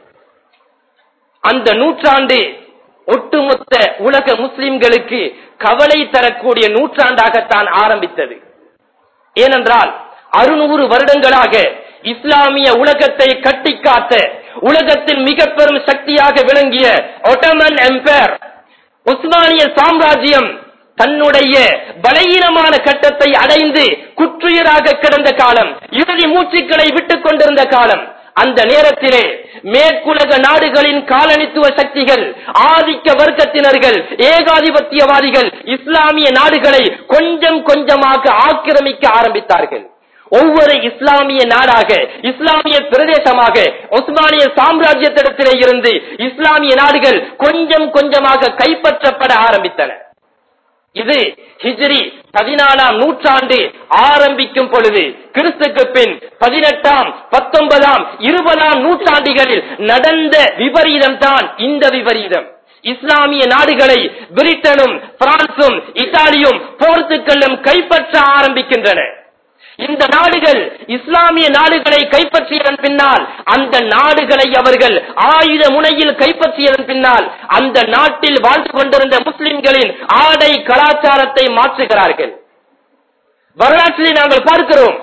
அந்த நூற்றாண்டு ஒட்டுமொத்த உலக முஸ்லிம்களுக்கு கவலை தரக்கூடிய நூற்றாண்டாகத்தான் ஆரம்பித்தது ஏனென்றால் அறுநூறு வருடங்களாக இஸ்லாமிய உலகத்தை கட்டிக்காத்த உலகத்தின் மிக பெரும் சக்தியாக விளங்கிய ஒட்டமன் எம்பையர் உஸ்மானிய சாம்ராஜ்யம் தன்னுடைய பலகீனமான கட்டத்தை அடைந்து குற்றுயிராக கிடந்த காலம் இறுதி மூச்சுக்களை விட்டுக் கொண்டிருந்த காலம் அந்த நேரத்திலே மேற்குலக நாடுகளின் காலனித்துவ சக்திகள் ஆதிக்க வர்க்கத்தினர்கள் ஏகாதிபத்தியவாதிகள் இஸ்லாமிய நாடுகளை கொஞ்சம் கொஞ்சமாக ஆக்கிரமிக்க ஆரம்பித்தார்கள் ஒவ்வொரு இஸ்லாமிய நாடாக இஸ்லாமிய பிரதேசமாக ஒஸ்மானிய சாம்ராஜ்யத்திடத்திலே இருந்து இஸ்லாமிய நாடுகள் கொஞ்சம் கொஞ்சமாக கைப்பற்றப்பட ஆரம்பித்தன இது ஹிஜ்ரி பதினாலாம் நூற்றாண்டு ஆரம்பிக்கும் பொழுது கிறிஸ்துக்கு பின் பதினெட்டாம் பத்தொன்பதாம் இருபதாம் நூற்றாண்டுகளில் நடந்த விபரீதம் தான் இந்த விபரீதம் இஸ்லாமிய நாடுகளை பிரிட்டனும் பிரான்சும் இத்தாலியும் போர்த்துக்கல்லும் கைப்பற்ற ஆரம்பிக்கின்றன இந்த நாடுகள் இஸ்லாமிய நாடுகளை கைப்பற்றியதன் பின்னால் அந்த நாடுகளை அவர்கள் ஆயுத முனையில் கைப்பற்றியதன் பின்னால் அந்த நாட்டில் வாழ்ந்து கொண்டிருந்த முஸ்லிம்களின் ஆடை கலாச்சாரத்தை மாற்றுகிறார்கள் வரலாற்றிலே நாங்கள் பார்க்கிறோம்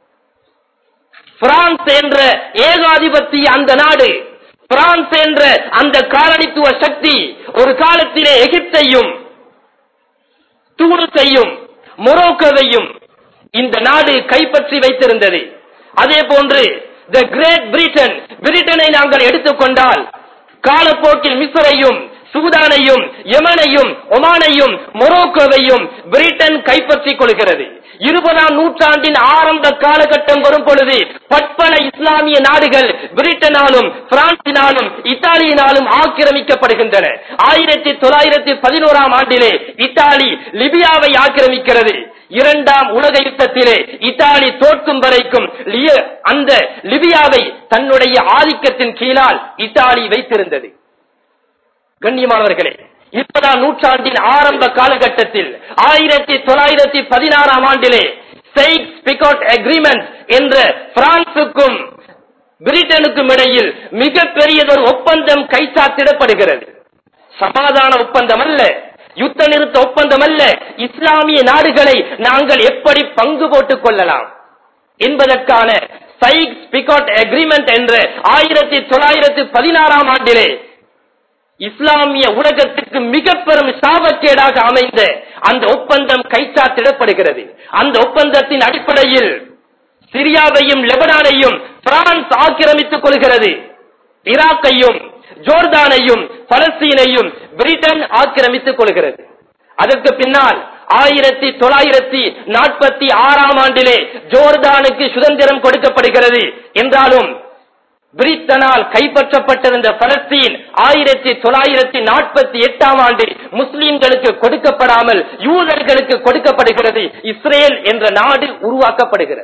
பிரான்ஸ் என்ற ஏகாதிபத்திய அந்த நாடு பிரான்ஸ் என்ற அந்த காலனித்துவ சக்தி ஒரு காலத்திலே எகிப்தையும் தூணுசையும் மொரோக்கோவையும் இந்த நாடு கைப்பற்றி வைத்திருந்தது அதே போன்று த கிரேட் பிரிட்டன் பிரிட்டனை நாங்கள் எடுத்துக்கொண்டால் காலப்போக்கில் மிஸ்ரையும் சூதானையும் யமனையும் ஒமானையும் மொரோக்கோவையும் பிரிட்டன் கைப்பற்றிக் கொள்கிறது இருபதாம் நூற்றாண்டின் ஆரம்ப காலகட்டம் வரும் பொழுது பற்பல இஸ்லாமிய நாடுகள் பிரிட்டனாலும் பிரான்சினாலும் இத்தாலியினாலும் ஆக்கிரமிக்கப்படுகின்றன ஆயிரத்தி தொள்ளாயிரத்தி பதினோராம் ஆண்டிலே இத்தாலி லிபியாவை ஆக்கிரமிக்கிறது இரண்டாம் உலக யுத்தத்திலே இத்தாலி தோற்கும் வரைக்கும் லிய- அந்த லிபியாவை தன்னுடைய ஆதிக்கத்தின் கீழால் இத்தாலி வைத்திருந்தது கண்ணியமானவர்களே இருபதாம் நூற்றாண்டின் ஆரம்ப காலகட்டத்தில் ஆயிரத்தி தொள்ளாயிரத்தி பதினாறாம் ஆண்டிலே செய்க்ஸ் பிகாட் அக்ரிமெண்ட் என்ற பிரான்சுக்கும் பிரிட்டனுக்கும் இடையில் மிகப்பெரியதொரு ஒப்பந்தம் கைச்சாத்திடப்படுகிறது சமாதான ஒப்பந்தம் அல்ல யுத்த நிறுத்த ஒப்பந்தம் அல்ல இஸ்லாமிய நாடுகளை நாங்கள் எப்படி பங்கு போட்டுக் கொள்ளலாம் என்பதற்கான சைக்ஸ் பிகாட் அக்ரிமெண்ட் என்ற ஆயிரத்தி தொள்ளாயிரத்தி பதினாறாம் ஆண்டிலே இஸ்லாமிய உலகத்துக்கு மிக பெரும் சாபக்கேடாக அமைந்த அந்த ஒப்பந்தம் கைச்சாத்திடப்படுகிறது அந்த ஒப்பந்தத்தின் அடிப்படையில் சிரியாவையும் லெபனானையும் பிரான்ஸ் ஆக்கிரமித்துக் கொள்கிறது ஈராக்கையும் ஜோர்தானையும் பலஸ்தீனையும் பிரிட்டன் ஆக்கிரமித்துக் கொள்கிறது அதற்கு பின்னால் ஆயிரத்தி தொள்ளாயிரத்தி நாற்பத்தி ஆறாம் ஆண்டிலே ஜோர்தானுக்கு சுதந்திரம் கொடுக்கப்படுகிறது என்றாலும் பிரிட்டனால் கைப்பற்றப்பட்டிருந்த பலஸ்தீன் ஆயிரத்தி தொள்ளாயிரத்தி நாற்பத்தி எட்டாம் ஆண்டு முஸ்லிம்களுக்கு கொடுக்கப்படாமல் யூதர்களுக்கு கொடுக்கப்படுகிறது இஸ்ரேல் என்ற நாடு உருவாக்கப்படுகிறது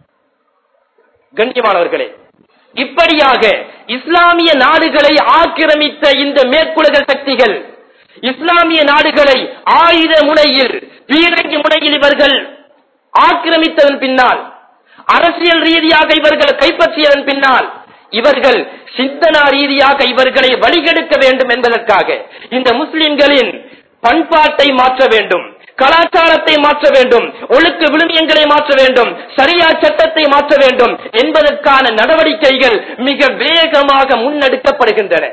கண்ணியமானவர்களே இப்படியாக இஸ்லாமிய நாடுகளை ஆக்கிரமித்த இந்த மேற்குலக சக்திகள் இஸ்லாமிய நாடுகளை ஆயுத முனையில் பீரங்கி முனையில் இவர்கள் ஆக்கிரமித்ததன் பின்னால் அரசியல் ரீதியாக இவர்கள் கைப்பற்றியதன் பின்னால் இவர்கள் சிந்தனா ரீதியாக இவர்களை வழிகெடுக்க வேண்டும் என்பதற்காக இந்த முஸ்லிம்களின் பண்பாட்டை மாற்ற வேண்டும் கலாச்சாரத்தை மாற்ற வேண்டும் ஒழுக்க விழுமியங்களை மாற்ற வேண்டும் சரியா சட்டத்தை மாற்ற வேண்டும் என்பதற்கான நடவடிக்கைகள் மிக வேகமாக முன்னெடுக்கப்படுகின்றன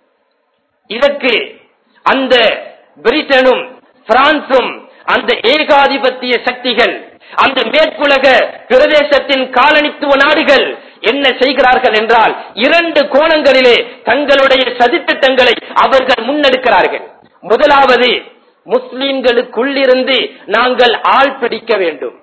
இதற்கு அந்த பிரிட்டனும் பிரான்சும் அந்த ஏகாதிபத்திய சக்திகள் அந்த மேற்குலக பிரதேசத்தின் காலனித்துவ நாடுகள் என்ன செய்கிறார்கள் என்றால் இரண்டு கோணங்களிலே தங்களுடைய சதித்திட்டங்களை அவர்கள் முன்னெடுக்கிறார்கள் முதலாவது முஸ்லிம்களுக்குள்ளிருந்து நாங்கள் ஆள் பிடிக்க வேண்டும்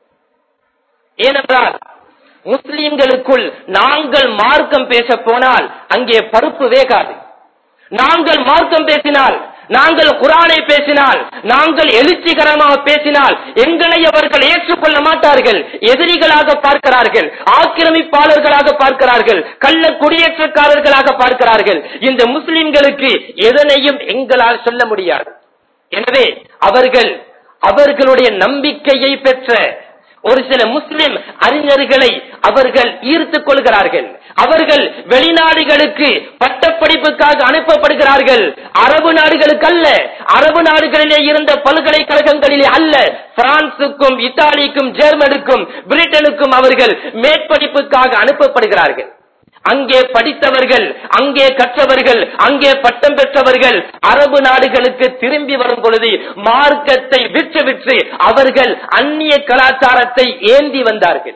ஏனென்றால் முஸ்லிம்களுக்குள் நாங்கள் மார்க்கம் பேச போனால் அங்கே பருப்பு வேகாது நாங்கள் மார்க்கம் பேசினால் நாங்கள் குரானை பேசினால் நாங்கள் எழுச்சிகரமாக பேசினால் எங்களை அவர்கள் ஏற்றுக்கொள்ள மாட்டார்கள் எதிரிகளாக பார்க்கிறார்கள் ஆக்கிரமிப்பாளர்களாக பார்க்கிறார்கள் கள்ள குடியேற்றக்காரர்களாக பார்க்கிறார்கள் இந்த முஸ்லிம்களுக்கு எதனையும் எங்களால் சொல்ல முடியாது எனவே அவர்கள் அவர்களுடைய நம்பிக்கையை பெற்ற ஒரு சில முஸ்லிம் அறிஞர்களை அவர்கள் ஈர்த்துக் கொள்கிறார்கள் அவர்கள் வெளிநாடுகளுக்கு பட்டப்படிப்புக்காக அனுப்பப்படுகிறார்கள் அரபு நாடுகளுக்கு அல்ல அரபு நாடுகளிலே இருந்த பல்கலைக்கழகங்களிலே அல்ல பிரான்சுக்கும் இத்தாலிக்கும் ஜெர்மனுக்கும் பிரிட்டனுக்கும் அவர்கள் மேற்படிப்புக்காக அனுப்பப்படுகிறார்கள் அங்கே படித்தவர்கள் அங்கே கற்றவர்கள் அங்கே பட்டம் பெற்றவர்கள் அரபு நாடுகளுக்கு திரும்பி வரும் பொழுது மார்க்கத்தை விற்று விற்று அவர்கள் அந்நிய கலாச்சாரத்தை ஏந்தி வந்தார்கள்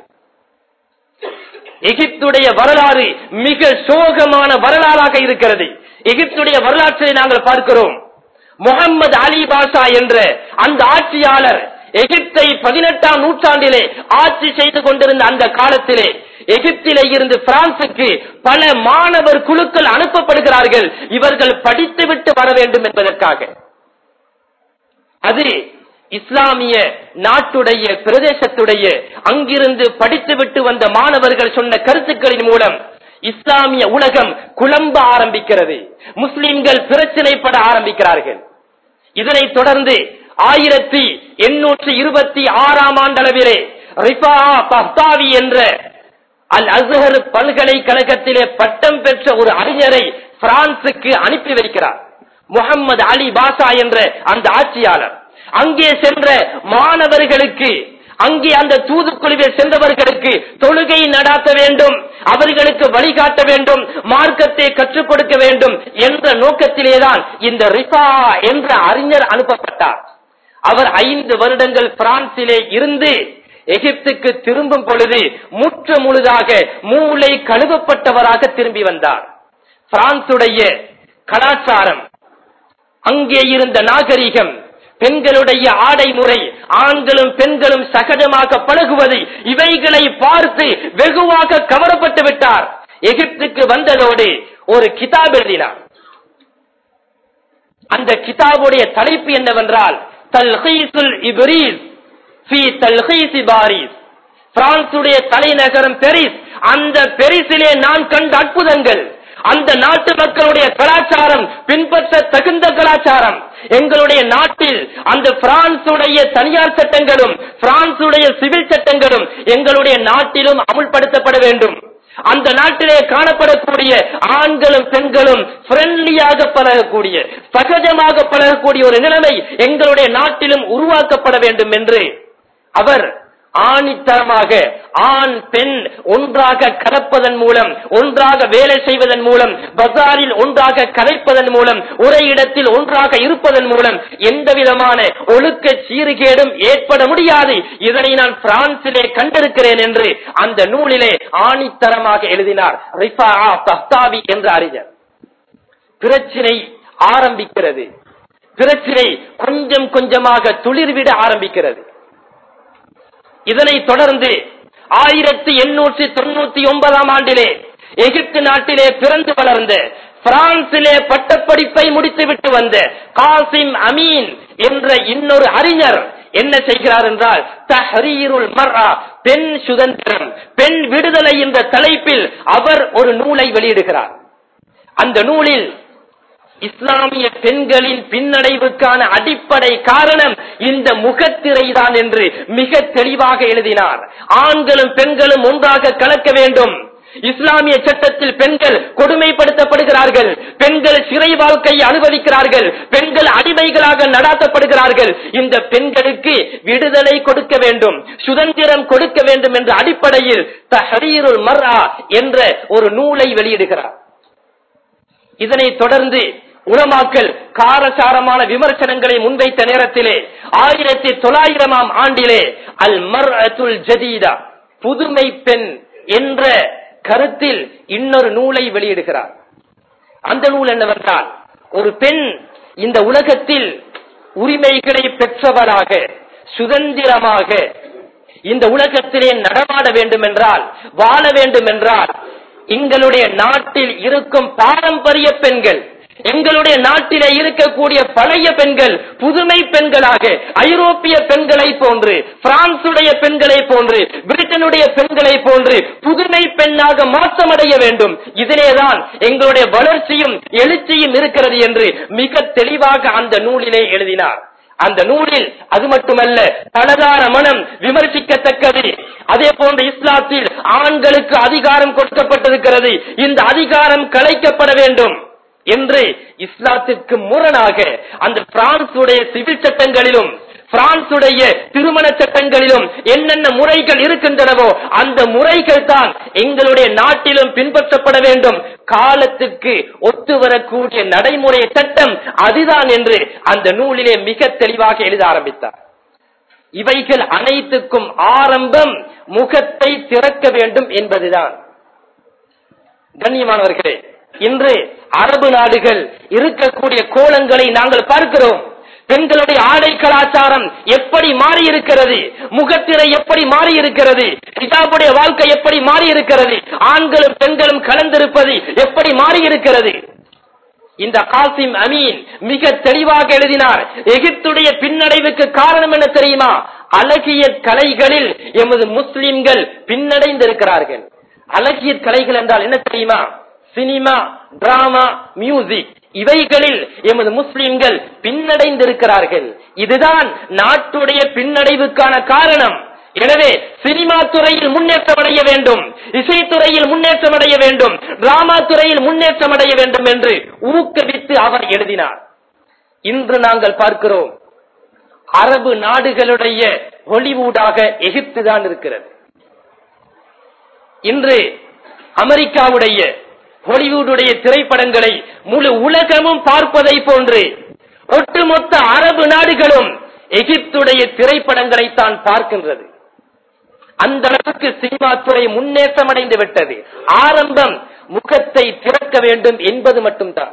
எகிப்துடைய வரலாறு மிக சோகமான வரலாறாக இருக்கிறது எகிப்துடைய வரலாற்றை நாங்கள் பார்க்கிறோம் முகமது அலி பாஷா என்ற அந்த ஆட்சியாளர் எகிப்தை பதினெட்டாம் நூற்றாண்டிலே ஆட்சி செய்து கொண்டிருந்த அந்த காலத்திலே எகிப்திலே இருந்து பிரான்சுக்கு பல மாணவர் குழுக்கள் அனுப்பப்படுகிறார்கள் இவர்கள் படித்துவிட்டு வர வேண்டும் என்பதற்காக அது இஸ்லாமிய நாட்டுடைய பிரதேசத்துடைய அங்கிருந்து படித்துவிட்டு வந்த மாணவர்கள் சொன்ன கருத்துக்களின் மூலம் இஸ்லாமிய உலகம் குழம்ப ஆரம்பிக்கிறது முஸ்லிம்கள் பிரச்சினைப்பட ஆரம்பிக்கிறார்கள் இதனைத் தொடர்ந்து ஆயிரத்தி எண்ணூற்றி இருபத்தி ஆறாம் ஆண்டளவிலே ரிஃபா பஹ்தாவி என்ற அல் அஸ்ஹர் பல்கலைக்கழகத்திலே பட்டம் பெற்ற ஒரு அறிஞரை பிரான்சுக்கு அனுப்பி வைக்கிறார் முகமது அலி பாஷா என்ற அந்த ஆட்சியாளர் அங்கே சென்ற மாணவர்களுக்கு அங்கே அந்த தூதுக்குழுவில் சென்றவர்களுக்கு தொழுகை நடாத்த வேண்டும் அவர்களுக்கு வழிகாட்ட வேண்டும் மார்க்கத்தை கற்றுக் கொடுக்க வேண்டும் என்ற நோக்கத்திலேதான் இந்த ரிஃபா என்ற அறிஞர் அனுப்பப்பட்டார் அவர் ஐந்து வருடங்கள் பிரான்சிலே இருந்து எகிப்துக்கு திரும்பும் பொழுது முற்று முழுதாக மூளை கழுவப்பட்டவராக திரும்பி வந்தார் பிரான்சுடைய கலாச்சாரம் அங்கே இருந்த நாகரிகம் பெண்களுடைய ஆடை முறை ஆண்களும் பெண்களும் சகஜமாக பழகுவது இவைகளை பார்த்து வெகுவாக கவரப்பட்டு விட்டார் எகிப்துக்கு வந்ததோடு ஒரு கிதாப் எழுதினார் அந்த கிதாபுடைய தலைப்பு என்னவென்றால் தல்ஹீசுல் இப்ரீஸ் ஃபி தல்ஹீசி பாரிஸ் பிரான்சுடைய தலைநகரம் பெரிஸ் அந்த பெரிசிலே நான் கண்ட அற்புதங்கள் அந்த நாட்டு மக்களுடைய கலாச்சாரம் பின்பற்ற தகுந்த கலாச்சாரம் எங்களுடைய நாட்டில் அந்த பிரான்சுடைய தனியார் சட்டங்களும் பிரான்சுடைய சிவில் சட்டங்களும் எங்களுடைய நாட்டிலும் அமுல்படுத்தப்பட வேண்டும் அந்த நாட்டிலே காணப்படக்கூடிய ஆண்களும் பெண்களும் ஃப்ரெண்ட்லியாக பழகக்கூடிய சகஜமாக பழகக்கூடிய ஒரு நிலைமை எங்களுடைய நாட்டிலும் உருவாக்கப்பட வேண்டும் என்று அவர் ஆணித்தரமாக ஆண் பெண் ஒன்றாக கலப்பதன் மூலம் ஒன்றாக வேலை செய்வதன் மூலம் பஜாரில் ஒன்றாக கலைப்பதன் மூலம் ஒரே இடத்தில் ஒன்றாக இருப்பதன் மூலம் எந்த விதமான ஒழுக்க சீர்கேடும் ஏற்பட முடியாது இதனை நான் பிரான்சிலே கண்டிருக்கிறேன் என்று அந்த நூலிலே ஆணித்தரமாக எழுதினார் ரிஃபா தஹ்தாவி என்ற அறிஞர் பிரச்சினை ஆரம்பிக்கிறது பிரச்சினை கொஞ்சம் கொஞ்சமாக துளிர்விட ஆரம்பிக்கிறது இதனைத் தொடர்ந்து ஆயிரத்தி எண்ணூற்றி தொண்ணூத்தி ஒன்பதாம் ஆண்டிலே எகிப்து நாட்டிலே பிறந்து வளர்ந்த பிரான்சிலே பட்டப்படிப்பை முடித்துவிட்டு வந்த காசிம் அமீன் என்ற இன்னொரு அறிஞர் என்ன செய்கிறார் என்றால் தஹரீருல் மர்ஆ பெண் சுதந்திரம் பெண் விடுதலை என்ற தலைப்பில் அவர் ஒரு நூலை வெளியிடுகிறார் அந்த நூலில் இஸ்லாமிய பெண்களின் பின்னடைவுக்கான அடிப்படை காரணம் இந்த முகத்திரைதான் என்று மிக தெளிவாக எழுதினார் ஆண்களும் பெண்களும் ஒன்றாக கலக்க வேண்டும் இஸ்லாமிய சட்டத்தில் பெண்கள் கொடுமைப்படுத்தப்படுகிறார்கள் பெண்கள் சிறை வாழ்க்கையை அனுபவிக்கிறார்கள் பெண்கள் அடிமைகளாக நடாத்தப்படுகிறார்கள் இந்த பெண்களுக்கு விடுதலை கொடுக்க வேண்டும் சுதந்திரம் கொடுக்க வேண்டும் என்ற அடிப்படையில் தஹரீருல் மர்ஆ என்ற ஒரு நூலை வெளியிடுகிறார் இதனைத் தொடர்ந்து உலமாக்கல் காரசாரமான விமர்சனங்களை முன்வைத்த நேரத்திலே ஆயிரத்தி தொள்ளாயிரமாம் ஆண்டிலே அல் மர் ஜதீதா புதுமை பெண் என்ற கருத்தில் இன்னொரு நூலை வெளியிடுகிறார் அந்த நூல் என்னவென்றால் ஒரு பெண் இந்த உலகத்தில் உரிமைகளை பெற்றவராக சுதந்திரமாக இந்த உலகத்திலே நடமாட வேண்டும் என்றால் வாழ வேண்டும் என்றால் எங்களுடைய நாட்டில் இருக்கும் பாரம்பரிய பெண்கள் எங்களுடைய நாட்டிலே இருக்கக்கூடிய பழைய பெண்கள் புதுமை பெண்களாக ஐரோப்பிய பெண்களை போன்று பிரான்சுடைய பெண்களை போன்று பிரிட்டனுடைய பெண்களை போன்று புதுமை பெண்ணாக மாற்றமடைய வேண்டும் இதிலேதான் எங்களுடைய வளர்ச்சியும் எழுச்சியும் இருக்கிறது என்று மிக தெளிவாக அந்த நூலிலே எழுதினார் அந்த நூலில் அது மட்டுமல்ல பலதார மனம் விமர்சிக்கத்தக்கது அதே போன்று இஸ்லாத்தில் ஆண்களுக்கு அதிகாரம் கொடுக்கப்பட்டிருக்கிறது இந்த அதிகாரம் கலைக்கப்பட வேண்டும் என்று இஸ்லாத்திற்கு முரணாக அந்த பிரான்சுடைய சிவில் சட்டங்களிலும் பிரான்சுடைய திருமண சட்டங்களிலும் என்னென்ன முறைகள் இருக்கின்றனவோ அந்த முறைகள் தான் எங்களுடைய நாட்டிலும் பின்பற்றப்பட வேண்டும் காலத்துக்கு ஒத்து வரக்கூடிய நடைமுறை சட்டம் அதுதான் என்று அந்த நூலிலே மிக தெளிவாக எழுத ஆரம்பித்தார் இவைகள் அனைத்துக்கும் ஆரம்பம் முகத்தை திறக்க வேண்டும் என்பதுதான் கண்ணியமானவர்களே இன்று அரபு நாடுகள் இருக்கக்கூடிய கோலங்களை நாங்கள் பார்க்கிறோம் பெண்களுடைய ஆடை கலாச்சாரம் எப்படி மாறி இருக்கிறது முகத்திரை எப்படி மாறி இருக்கிறது ஹிஜாபுடைய வாழ்க்கை எப்படி மாறி இருக்கிறது ஆண்களும் பெண்களும் கலந்திருப்பது எப்படி மாறி இருக்கிறது இந்த காசிம் அமீன் மிக தெளிவாக எழுதினார் எகிப்துடைய பின்னடைவுக்கு காரணம் என்ன தெரியுமா அழகிய கலைகளில் எமது முஸ்லிம்கள் பின்னடைந்திருக்கிறார்கள் அழகிய கலைகள் என்றால் என்ன தெரியுமா சினிமா டிராமா மியூசிக் இவைகளில் எமது முஸ்லிம்கள் பின்னடைந்திருக்கிறார்கள் இதுதான் நாட்டுடைய பின்னடைவுக்கான காரணம் எனவே சினிமா துறையில் முன்னேற்றம் அடைய வேண்டும் இசைத்துறையில் முன்னேற்றம் அடைய வேண்டும் டிராமா துறையில் முன்னேற்றம் அடைய வேண்டும் என்று ஊக்குவித்து அவர் எழுதினார் இன்று நாங்கள் பார்க்கிறோம் அரபு நாடுகளுடைய ஹொலிவுடாக எகிப்து தான் இருக்கிறது இன்று அமெரிக்காவுடைய ஹாலிவுடைய திரைப்படங்களை முழு உலகமும் பார்ப்பதை போன்று ஒட்டுமொத்த அரபு நாடுகளும் எகிப்துடைய திரைப்படங்களை தான் பார்க்கின்றது அந்த அளவுக்கு சினிமா துறை முன்னேற்றம் அடைந்து விட்டது ஆரம்பம் முகத்தை திறக்க வேண்டும் என்பது மட்டும்தான்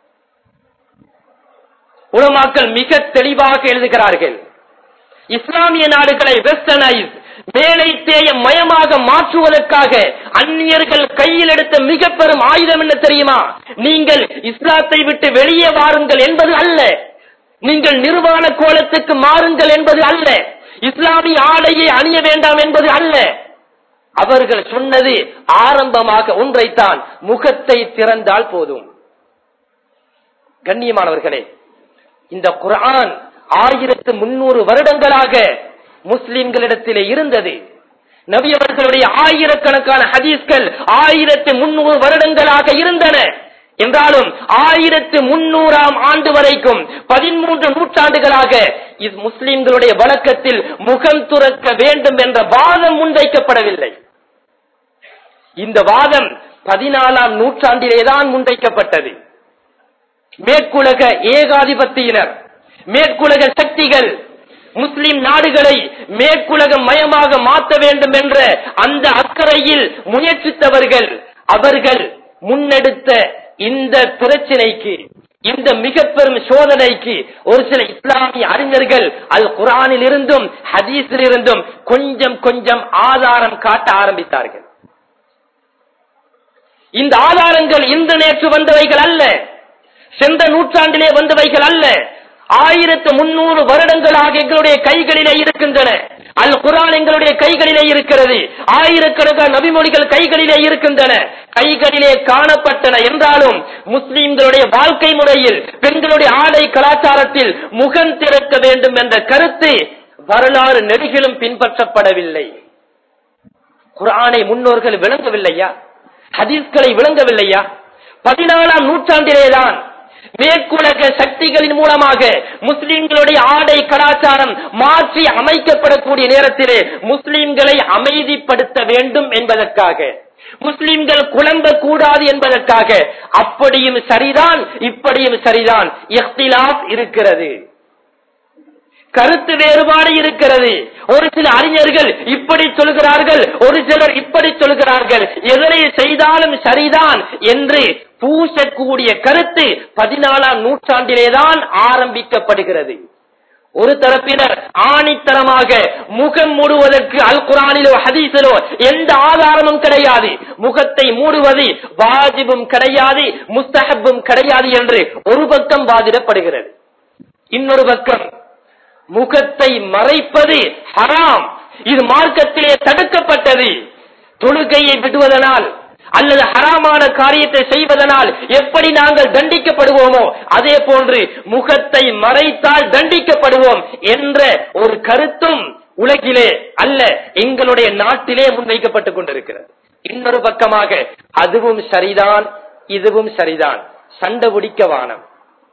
உலமாக்கள் மிக தெளிவாக எழுதுகிறார்கள் இஸ்லாமிய நாடுகளை வெஸ்டர்னைஸ் மேலை தேய மயமாக மாற்றுவதற்காக அந்நியர்கள் கையில் எடுத்த மிக பெரும் ஆயுதம் என்ன தெரியுமா நீங்கள் இஸ்லாத்தை விட்டு வெளியே வாருங்கள் என்பது அல்ல நீங்கள் நிர்வாண கோலத்துக்கு மாறுங்கள் என்பது அல்ல இஸ்லாமிய ஆடையை அணிய வேண்டாம் என்பது அல்ல அவர்கள் சொன்னது ஆரம்பமாக ஒன்றைத்தான் முகத்தை திறந்தால் போதும் கண்ணியமானவர்களே இந்த குர்ஆன் ஆயிரத்து முன்னூறு வருடங்களாக முஸ்லிம்களிடத்திலே இருந்தது நபி அவர்களுடைய ஆயிரக்கணக்கான ஹதீஸ்கள் ஆயிரத்து முன்னூறு வருடங்களாக இருந்தன என்றாலும் ஆயிரத்து முன்னூறாம் ஆண்டு வரைக்கும் பதிமூன்று நூற்றாண்டுகளாக இது முஸ்லிம்களுடைய வழக்கத்தில் முகம் துறக்க வேண்டும் என்ற வாதம் முன்வைக்கப்படவில்லை இந்த வாதம் பதினாலாம் நூற்றாண்டிலேதான் முன்வைக்கப்பட்டது மேற்குலக ஏகாதிபத்தியினர் மேற்குலக சக்திகள் முஸ்லிம் நாடுகளை மேற்குலக மயமாக மாற்ற வேண்டும் என்ற அந்த அக்கறையில் முயற்சித்தவர்கள் அவர்கள் முன்னெடுத்த இந்த பிரச்சினைக்கு இந்த மிக பெரும் சோதனைக்கு ஒரு சில இஸ்லாமிய அறிஞர்கள் அல் குரானில் இருந்தும் ஹதீஸில் இருந்தும் கொஞ்சம் கொஞ்சம் ஆதாரம் காட்ட ஆரம்பித்தார்கள் இந்த ஆதாரங்கள் இன்று நேற்று வந்தவைகள் அல்ல சென்ற நூற்றாண்டிலே வந்தவைகள் அல்ல ஆயிரத்து முன்னூறு வருடங்களாக எங்களுடைய கைகளிலே இருக்கின்றன அல் குரான் எங்களுடைய கைகளிலே இருக்கிறது ஆயிரக்கணக்கான நபிமொழிகள் கைகளிலே இருக்கின்றன கைகளிலே காணப்பட்டன என்றாலும் முஸ்லிம்களுடைய வாழ்க்கை முறையில் பெண்களுடைய ஆடை கலாச்சாரத்தில் முகம் திறக்க வேண்டும் என்ற கருத்து வரலாறு நெடுகிலும் பின்பற்றப்படவில்லை குரானை முன்னோர்கள் விளங்கவில்லையா ஹதீஸ்களை விளங்கவில்லையா பதினாலாம் நூற்றாண்டிலேதான் மேற்குலக சக்திகளின் மூலமாக முஸ்லிம்களுடைய ஆடை கலாச்சாரம் மாற்றி அமைக்கப்படக்கூடிய நேரத்திலே முஸ்லிம்களை அமைதிப்படுத்த வேண்டும் என்பதற்காக முஸ்லிம்கள் குழம்ப கூடாது என்பதற்காக அப்படியும் சரிதான் இப்படியும் சரிதான் இஃப்திலாப் இருக்கிறது கருத்து வேறுபாடு இருக்கிறது ஒரு சில அறிஞர்கள் இப்படி சொல்கிறார்கள் ஒரு சிலர் இப்படி சொல்கிறார்கள் எதனை செய்தாலும் சரிதான் என்று பூசக்கூடிய கருத்து பதினாலாம் நூற்றாண்டிலேதான் ஆரம்பிக்கப்படுகிறது ஒரு தரப்பினர் ஆணித்தரமாக முகம் மூடுவதற்கு அல் குரானிலோ ஹதீஸிலோ எந்த ஆதாரமும் கிடையாது முகத்தை மூடுவது வாஜிபும் கிடையாது முஸ்தஹப்பும் கிடையாது என்று ஒரு பக்கம் வாதிடப்படுகிறது இன்னொரு பக்கம் முகத்தை மறைப்பது ஹராம் இது மார்க்கத்திலே தடுக்கப்பட்டது தொழுகையை விடுவதனால் அல்லது ஹராமான காரியத்தை செய்வதனால் எப்படி நாங்கள் தண்டிக்கப்படுவோமோ அதே போன்று முகத்தை மறைத்தால் தண்டிக்கப்படுவோம் என்ற ஒரு கருத்தும் உலகிலே அல்ல எங்களுடைய நாட்டிலே முன்வைக்கப்பட்டுக் கொண்டிருக்கிறது இன்னொரு பக்கமாக அதுவும் சரிதான் இதுவும் சரிதான் சண்டை பிடிக்க வானம்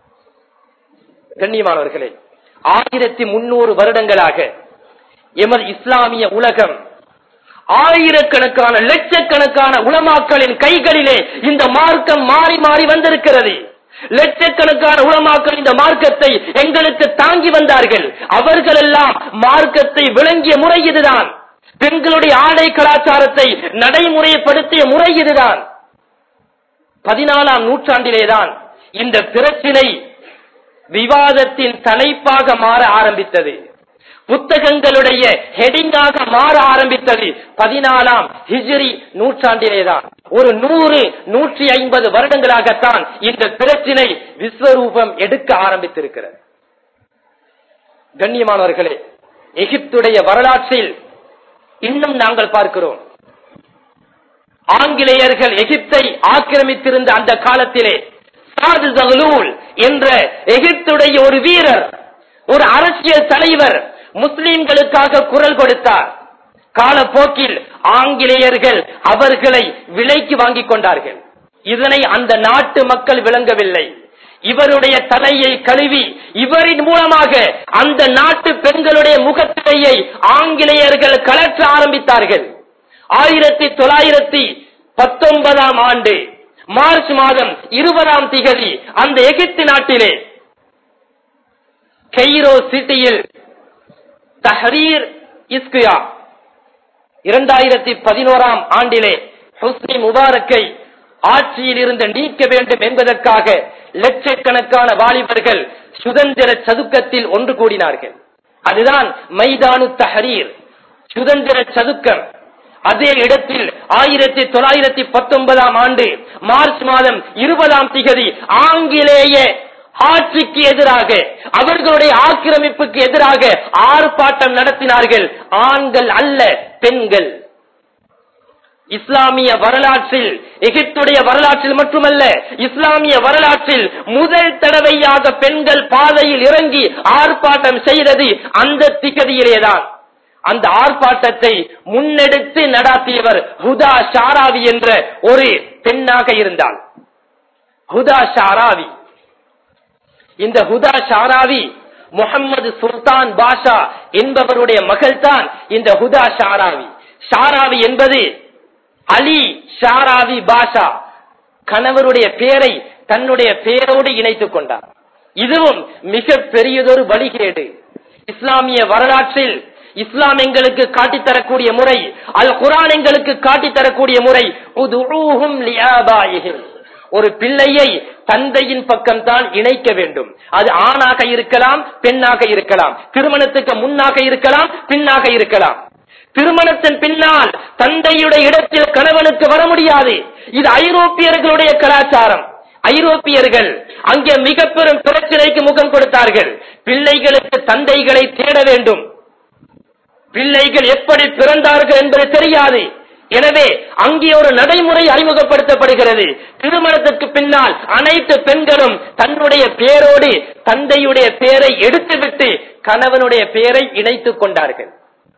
கண்ணியமானவர்களே ஆயிரத்தி முன்னூறு வருடங்களாக எமது இஸ்லாமிய உலகம் ஆயிரக்கணக்கான லட்சக்கணக்கான உலமாக்களின் கைகளிலே இந்த மார்க்கம் மாறி மாறி வந்திருக்கிறது லட்சக்கணக்கான உலமாக்கள் இந்த மார்க்கத்தை எங்களுக்கு தாங்கி வந்தார்கள் அவர்கள் எல்லாம் மார்க்கத்தை விளங்கிய முறை இதுதான் பெண்களுடைய ஆடை கலாச்சாரத்தை நடைமுறைப்படுத்திய முறை இதுதான் பதினாலாம் நூற்றாண்டிலேதான் இந்த பிரச்சினை விவாதத்தின் தலைப்பாக மாற ஆரம்பித்தது புத்தகங்களுடைய ஹெடிங்காக மாற ஆரம்பித்தது பதினாலாம் ஹிஜ்ரி நூற்றாண்டிலேதான் ஒரு நூறு நூற்றி ஐம்பது வருடங்களாகத்தான் இந்த பிரச்சினை விஸ்வரூபம் எடுக்க ஆரம்பித்திருக்கிறது கண்ணியமானவர்களே எகிப்துடைய வரலாற்றில் இன்னும் நாங்கள் பார்க்கிறோம் ஆங்கிலேயர்கள் எகிப்தை ஆக்கிரமித்திருந்த அந்த காலத்திலே சாது ஜகலூல் என்ற எகிப்துடைய ஒரு வீரர் ஒரு அரசியல் தலைவர் முஸ்லிம்களுக்காக குரல் கொடுத்தார் காலப்போக்கில் ஆங்கிலேயர்கள் அவர்களை விலைக்கு வாங்கிக் கொண்டார்கள் இதனை அந்த நாட்டு மக்கள் விளங்கவில்லை இவருடைய தலையை கழுவி இவரின் மூலமாக அந்த நாட்டு பெண்களுடைய முகத்திரையை ஆங்கிலேயர்கள் கலற்ற ஆரம்பித்தார்கள் ஆயிரத்தி தொள்ளாயிரத்தி பத்தொன்பதாம் ஆண்டு மார்ச் மாதம் இருபதாம் திகதி அந்த எகிப்து நாட்டிலே கெய்ரோ சிட்டியில் தஹரீர் இஸ்கியா இரண்டாயிரத்தி பதினோராம் ஆண்டிலே ஹுஸ்னி முபாரக்கை ஆட்சியில் இருந்து நீக்க வேண்டும் என்பதற்காக லட்சக்கணக்கான வாலிபர்கள் சுதந்திர சதுக்கத்தில் ஒன்று கூடினார்கள் அதுதான் மைதானு தஹரீர் சுதந்திர சதுக்கம் அதே இடத்தில் ஆயிரத்தி தொள்ளாயிரத்தி பத்தொன்பதாம் ஆண்டு மார்ச் மாதம் இருபதாம் திகதி ஆங்கிலேய ஆட்சிக்கு எதிராக அவர்களுடைய ஆக்கிரமிப்புக்கு எதிராக ஆர்ப்பாட்டம் நடத்தினார்கள் ஆண்கள் அல்ல பெண்கள் இஸ்லாமிய வரலாற்றில் எகிப்துடைய வரலாற்றில் மட்டுமல்ல இஸ்லாமிய வரலாற்றில் முதல் தடவையாக பெண்கள் பாதையில் இறங்கி ஆர்ப்பாட்டம் செய்தது அந்த திகதியிலேதான் அந்த ஆர்ப்பாட்டத்தை முன்னெடுத்து நடாத்தியவர் ஹுதா ஷாராவி என்ற ஒரு பெண்ணாக இருந்தாள் ஹுதா ஷாராவி இந்த ஹுதா ஷாராவி முகம்மது சுல்தான் பாஷா என்பவருடைய மகள் தான் இந்த ஹுதா ஷாராவி ஷாராவி என்பது அலி ஷாராவி பாஷா கணவருடைய பெயரை தன்னுடைய பெயரோடு இணைத்துக் கொண்டார் இதுவும் மிக பெரியதொரு வழிகேடு இஸ்லாமிய வரலாற்றில் இஸ்லாம் எங்களுக்கு காட்டித் தரக்கூடிய முறை அல் குரான் எங்களுக்கு காட்டித் தரக்கூடிய முறை உதுஊஹும் லிஆபாயிஹிம். ஒரு பிள்ளையை தந்தையின் பக்கம் தான் இணைக்க வேண்டும் அது ஆணாக இருக்கலாம் பெண்ணாக இருக்கலாம் திருமணத்துக்கு முன்னாக இருக்கலாம் பின்னாக இருக்கலாம் திருமணத்தின் பின்னால் தந்தையுடைய இடத்தில் கணவனுக்கு வர முடியாது இது ஐரோப்பியர்களுடைய கலாச்சாரம் ஐரோப்பியர்கள் அங்கே மிக பெரும் பிரச்சனைக்கு முகம் கொடுத்தார்கள் பிள்ளைகளுக்கு தந்தைகளை தேட வேண்டும் பிள்ளைகள் எப்படி பிறந்தார்கள் என்பது தெரியாது எனவே அங்கே ஒரு நடைமுறை அறிமுகப்படுத்தப்படுகிறது திருமணத்திற்கு பின்னால் அனைத்து பெண்களும் தன்னுடைய பேரோடு தந்தையுடைய பெயரை எடுத்துவிட்டு கணவனுடைய பெயரை இணைத்துக் கொண்டார்கள்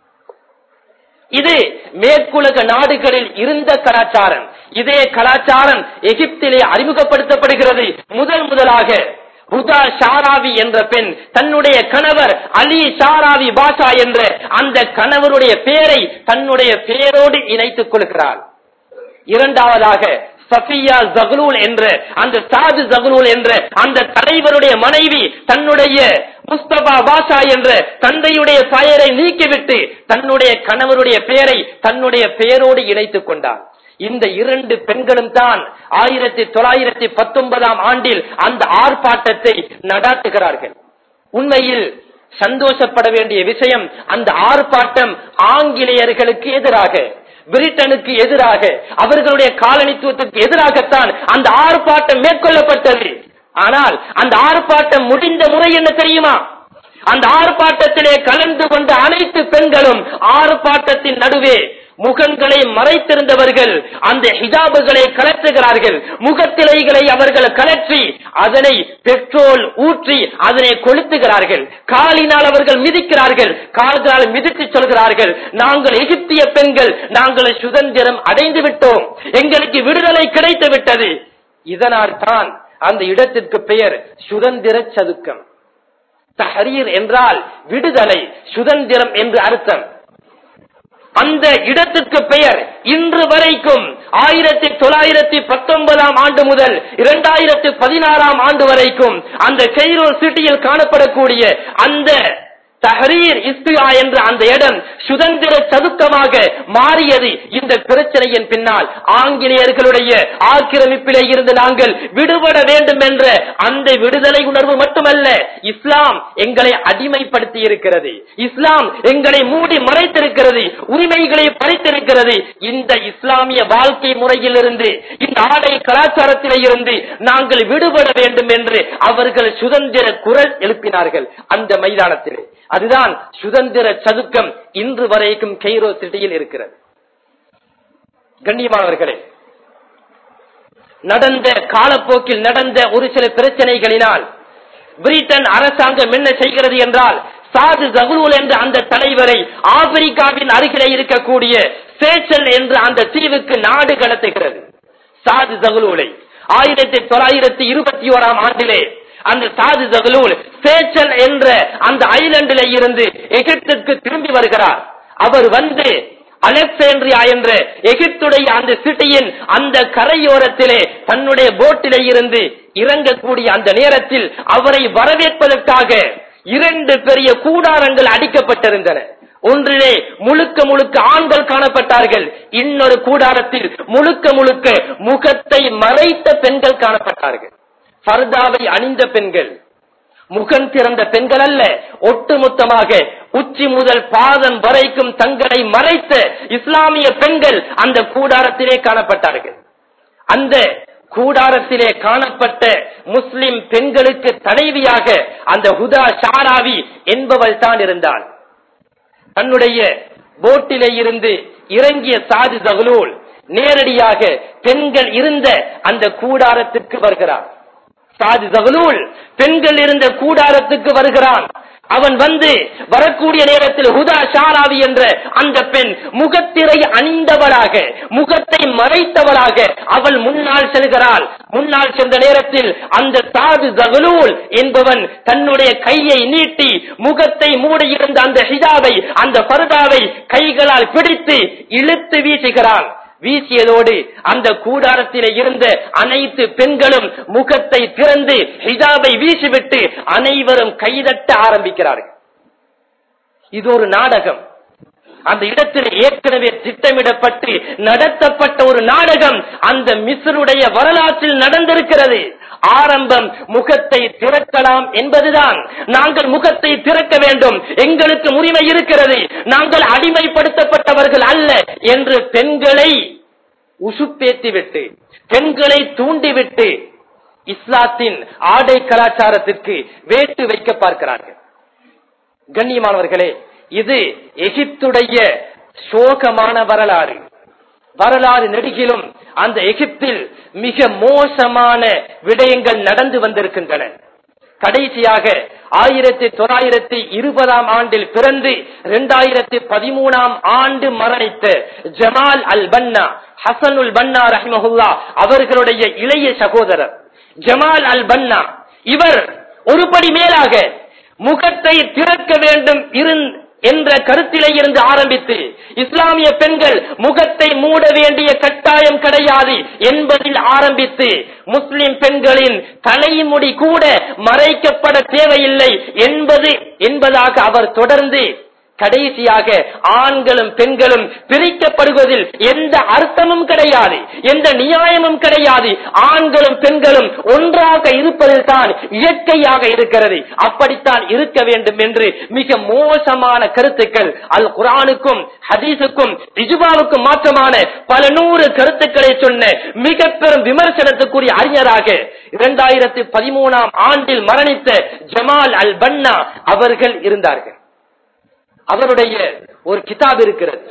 இது மேற்குலக நாடுகளில் இருந்த கலாச்சாரம் இதே கலாச்சாரம் எகிப்திலே அறிமுகப்படுத்தப்படுகிறது முதல் முதலாக ஹுதா ஷாராவி என்ற பெண் தன்னுடைய கணவர் அலி ஷாராவி பாஷா என்ற அந்த கணவருடைய பெயரை தன்னுடைய பெயரோடு இணைத்துக் கொள்கிறார் இரண்டாவதாக சஃபியா ஜகுலூல் என்ற அந்த சாது ஜகுலூல் என்ற அந்த தலைவருடைய மனைவி தன்னுடைய முஸ்தபா பாஷா என்ற தந்தையுடைய பெயரை நீக்கிவிட்டு தன்னுடைய கணவருடைய பெயரை தன்னுடைய பெயரோடு இணைத்துக் கொண்டார் இந்த இரண்டு பெண்களும் தான் ஆயிரத்தி தொள்ளாயிரத்தி பத்தொன்பதாம் ஆண்டில் அந்த ஆர்ப்பாட்டத்தை நடாத்துகிறார்கள் உண்மையில் சந்தோஷப்பட வேண்டிய விஷயம் அந்த ஆர்ப்பாட்டம் ஆங்கிலேயர்களுக்கு எதிராக பிரிட்டனுக்கு எதிராக அவர்களுடைய காலனித்துவத்துக்கு எதிராகத்தான் அந்த ஆர்ப்பாட்டம் மேற்கொள்ளப்பட்டது ஆனால் அந்த ஆர்ப்பாட்டம் முடிந்த முறை என்ன தெரியுமா அந்த ஆர்ப்பாட்டத்திலே கலந்து கொண்ட அனைத்து பெண்களும் ஆர்ப்பாட்டத்தின் நடுவே முகங்களை மறைத்திருந்தவர்கள் அந்த ஹிஜாபுகளை கலற்றுகிறார்கள் முகத்திரைகளை அவர்கள் கலற்றி அதனை பெட்ரோல் ஊற்றி அதனை கொளுத்துகிறார்கள் காலினால் அவர்கள் மிதிக்கிறார்கள் கால்களால் மிதித்து சொல்கிறார்கள் நாங்கள் எகிப்திய பெண்கள் நாங்கள் சுதந்திரம் அடைந்து விட்டோம் எங்களுக்கு விடுதலை கிடைத்து விட்டது இதனால் தான் அந்த இடத்திற்கு பெயர் சுதந்திர சதுக்கம் தஹரீர் என்றால் விடுதலை சுதந்திரம் என்று அர்த்தம் அந்த இடத்துக்கு பெயர் இன்று வரைக்கும் ஆயிரத்தி தொள்ளாயிரத்தி பத்தொன்பதாம் ஆண்டு முதல் இரண்டாயிரத்தி பதினாறாம் ஆண்டு வரைக்கும் அந்த கெய்ரோ சிட்டியில் காணப்படக்கூடிய அந்த தஹரீர் இஸ்தியா என்ற அந்த இடம் சுதந்திர சதுக்கமாக மாறியது இந்த பிரச்சனையின் பின்னால் ஆங்கிலேயர்களுடைய ஆக்கிரமிப்பிலே இருந்து நாங்கள் விடுபட வேண்டும் என்ற அந்த விடுதலை உணர்வு மட்டுமல்ல இஸ்லாம் எங்களை அடிமைப்படுத்தி இருக்கிறது இஸ்லாம் எங்களை மூடி மறைத்திருக்கிறது உரிமைகளை பறித்திருக்கிறது இந்த இஸ்லாமிய வாழ்க்கை முறையிலிருந்து இந்த ஆடை கலாச்சாரத்திலே இருந்து நாங்கள் விடுபட வேண்டும் என்று அவர்கள் சுதந்திர குரல் எழுப்பினார்கள் அந்த மைதானத்திலே அதுதான் சுதந்திர சதுக்கம் இன்று வரைக்கும் கெய்ரோ சிட்டியில் இருக்கிறது கண்ணியமானவர்களே நடந்த காலப்போக்கில் நடந்த ஒரு சில பிரச்சனைகளினால் பிரிட்டன் அரசாங்கம் என்ன செய்கிறது என்றால் சாது ஜகுலூல் என்ற அந்த தலைவரை ஆப்பிரிக்காவின் அருகிலே இருக்கக்கூடிய சேச்சல் என்ற அந்த தீவுக்கு நாடு கடத்துகிறது சாது ஜகுலூலை ஆயிரத்தி தொள்ளாயிரத்தி இருபத்தி ஓராம் ஆண்டிலே அந்த சாது ஜகுலூல் சேச்சல் என்ற அந்த ஐலண்டிலே இருந்து எகிப்துக்கு திரும்பி வருகிறார் அவர் வந்து அலெக்சாண்ட்ரியா என்ற எகிப்துடைய அந்த சிட்டியின் அந்த கரையோரத்திலே தன்னுடைய போட்டிலே இருந்து இறங்கக்கூடிய அந்த நேரத்தில் அவரை வரவேற்பதற்காக இரண்டு பெரிய கூடாரங்கள் அடிக்கப்பட்டிருந்தன ஒன்றிலே முழுக்க முழுக்க ஆண்கள் காணப்பட்டார்கள் இன்னொரு கூடாரத்தில் முழுக்க முழுக்க முகத்தை மறைத்த பெண்கள் காணப்பட்டார்கள் பர்தாவை அணிந்த பெண்கள் முகம் திறந்த பெண்கள் அல்ல ஒட்டுமொத்தமாக உச்சி முதல் பாதம் வரைக்கும் தங்களை மறைத்த இஸ்லாமிய பெண்கள் அந்த கூடாரத்திலே காணப்பட்டார்கள் அந்த கூடாரத்திலே காணப்பட்ட முஸ்லிம் பெண்களுக்கு தலைவியாக அந்த ஹுதா ஷாராவி என்பவள் தான் இருந்தாள் தன்னுடைய போட்டிலே இருந்து இறங்கிய சாது தகுலூல் நேரடியாக பெண்கள் இருந்த அந்த கூடாரத்திற்கு வருகிறார் சாது ஜகலூல் பெண்கள் இருந்த கூடாரத்துக்கு வருகிறான் அவன் வந்து வரக்கூடிய நேரத்தில் ஹுதா ஷாராவி என்ற அந்த பெண் முகத்திரை அணிந்தவளாக முகத்தை மறைத்தவளாக அவள் முன்னால் செல்கிறாள் முன்னால் சென்ற நேரத்தில் அந்த சாது ஜகலூல் என்பவன் தன்னுடைய கையை நீட்டி முகத்தை மூடியிருந்த அந்த ஹிஜாபை அந்த பருதாவை கைகளால் பிடித்து இழுத்து வீசுகிறான் வீசியதோடு அந்த கூடாரத்திலே இருந்த அனைத்து பெண்களும் முகத்தை திறந்து ஹிஜாபை வீசிவிட்டு அனைவரும் கைதட்ட ஆரம்பிக்கிறார்கள் இது ஒரு நாடகம் அந்த இடத்தில் ஏற்கனவே திட்டமிடப்பட்டு நடத்தப்பட்ட ஒரு நாடகம் அந்த மிஸ்ருடைய வரலாற்றில் நடந்திருக்கிறது ஆரம்பம் முகத்தை திறக்கலாம் என்பதுதான் நாங்கள் முகத்தை திறக்க வேண்டும் எங்களுக்கு உரிமை இருக்கிறது நாங்கள் அடிமைப்படுத்தப்பட்டவர்கள் அல்ல என்று பெண்களை உசுப்பேத்திவிட்டு பெண்களை தூண்டிவிட்டு இஸ்லாத்தின் ஆடை கலாச்சாரத்திற்கு வேட்டு வைக்க பார்க்கிறார்கள் கண்ணியமானவர்களே இது எகிப்துடைய சோகமான வரலாறு வரலாறு நெடுகிலும் அந்த எகிப்தில் மிக மோசமான விடயங்கள் நடந்து வந்திருக்கின்றன கடைசியாக ஆயிரத்தி தொள்ளாயிரத்தி இருபதாம் ஆண்டில் பிறந்து இரண்டாயிரத்தி பதிமூணாம் ஆண்டு மரணித்த ஜமால் அல் பன்னா ஹசனுல் பன்னா ரஹிமஹுல்லா அவர்களுடைய இளைய சகோதரர் ஜமால் அல் பன்னா இவர் ஒருபடி மேலாக முகத்தை திறக்க வேண்டும் இருந்- என்ற கருத்திலே இருந்து ஆரம்பித்து இஸ்லாமிய பெண்கள் முகத்தை மூட வேண்டிய கட்டாயம் கிடையாது என்பதில் ஆரம்பித்து முஸ்லிம் பெண்களின் தலைமுடி கூட மறைக்கப்பட தேவையில்லை என்பது என்பதாக அவர் தொடர்ந்து கடைசியாக ஆண்களும் பெண்களும் பிரிக்கப்படுவதில் எந்த அர்த்தமும் கிடையாது எந்த நியாயமும் கிடையாது ஆண்களும் பெண்களும் ஒன்றாக இருப்பதில் தான் இயற்கையாக இருக்கிறது அப்படித்தான் இருக்க வேண்டும் என்று மிக மோசமான கருத்துக்கள் அல் குரானுக்கும் ஹதீஸுக்கும் இஜுபாவுக்கும் மாற்றமான பல நூறு கருத்துக்களை சொன்ன மிக பெரும் விமர்சனத்துக்குரிய அறிஞராக இரண்டாயிரத்தி பதிமூணாம் ஆண்டில் மரணித்த ஜமால் அல் பன்னா அவர்கள் இருந்தார்கள் அவருடைய ஒரு கிதாப் இருக்கிறது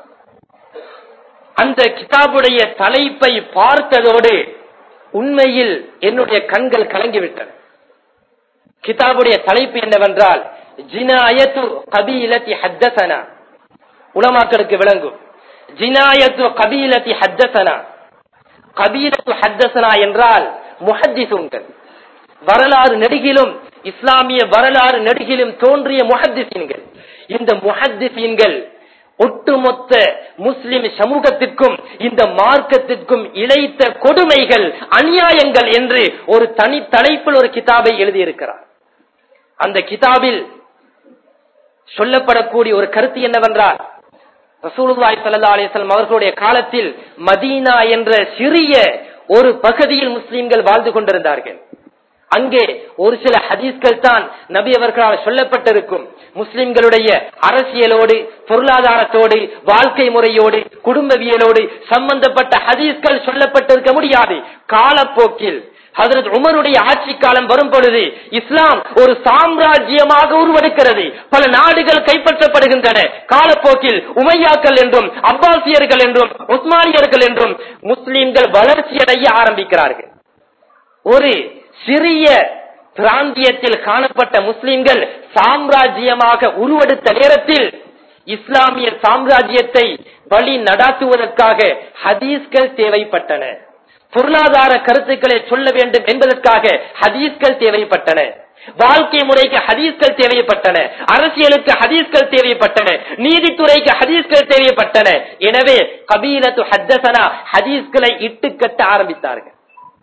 அந்த கிதாபுடைய தலைப்பை பார்த்ததோடு உண்மையில் என்னுடைய கண்கள் கலங்கிவிட்டன கிதாபுடைய தலைப்பு என்னவென்றால் ஜினாயத்து கபீலத்தி ஹத்தசனா உலமாக்களுக்கு விளங்கும் ஜினாயத்து கபீலத்தி ஹத்தசனா கபீலத்து ஹத்தசனா என்றால் முஹத்திசுங்கள் வரலாறு நெடுகிலும் இஸ்லாமிய வரலாறு நெடுகிலும் தோன்றிய முஹத்திசீன்கள் இந்த முஹத்திசீன்கள் ஒட்டுமொத்த முஸ்லிம் சமூகத்திற்கும் இந்த மார்க்கத்திற்கும் இழைத்த கொடுமைகள் அநியாயங்கள் என்று ஒரு தனி தலைப்பில் ஒரு கிதாபை எழுதியிருக்கிறார் அந்த கிதாபில் சொல்லப்படக்கூடிய ஒரு கருத்து என்னவென்றால் ரசூலுல்லாஹி ஸல்லல்லாஹு அலைஹி வஸல்லம் அவர்களுடைய காலத்தில் மதீனா என்ற சிறிய ஒரு பகுதியில் முஸ்லிம்கள் வாழ்ந்து கொண்டிருந்தார்கள் அங்கே ஒரு சில ஹதீஸ்கள் தான் நபி அவர்களால் சொல்லப்பட்டிருக்கும் முஸ்லிம்களுடைய அரசியலோடு பொருளாதாரத்தோடு வாழ்க்கை முறையோடு குடும்பவியலோடு சம்பந்தப்பட்ட ஹதீஸ்கள் சொல்லப்பட்டிருக்க முடியாது காலப்போக்கில் ஹதரத் உமருடைய ஆட்சி காலம் வரும் பொழுது இஸ்லாம் ஒரு சாம்ராஜ்யமாக உருவெடுக்கிறது பல நாடுகள் கைப்பற்றப்படுகின்றன காலப்போக்கில் உமையாக்கள் என்றும் அப்பாசியர்கள் என்றும் உஸ்மானியர்கள் என்றும் முஸ்லிம்கள் வளர்ச்சியடைய ஆரம்பிக்கிறார்கள் ஒரு சிறிய பிராந்தியத்தில் காணப்பட்ட முஸ்லிம்கள் சாம்ராஜ்யமாக உருவெடுத்த நேரத்தில் இஸ்லாமிய சாம்ராஜ்யத்தை வழி நடாத்துவதற்காக ஹதீஸ்கள் தேவைப்பட்டன பொருளாதார கருத்துக்களை சொல்ல வேண்டும் என்பதற்காக ஹதீஸ்கள் தேவைப்பட்டன வாழ்க்கை முறைக்கு ஹதீஸ்கள் தேவைப்பட்டன அரசியலுக்கு ஹதீஸ்கள் தேவைப்பட்டன நீதித்துறைக்கு ஹதீஸ்கள் தேவைப்பட்டன எனவே கபீலத்து ஹத்தசனா ஹதீஸ்களை இட்டுக்கட்ட ஆரம்பித்தார்கள்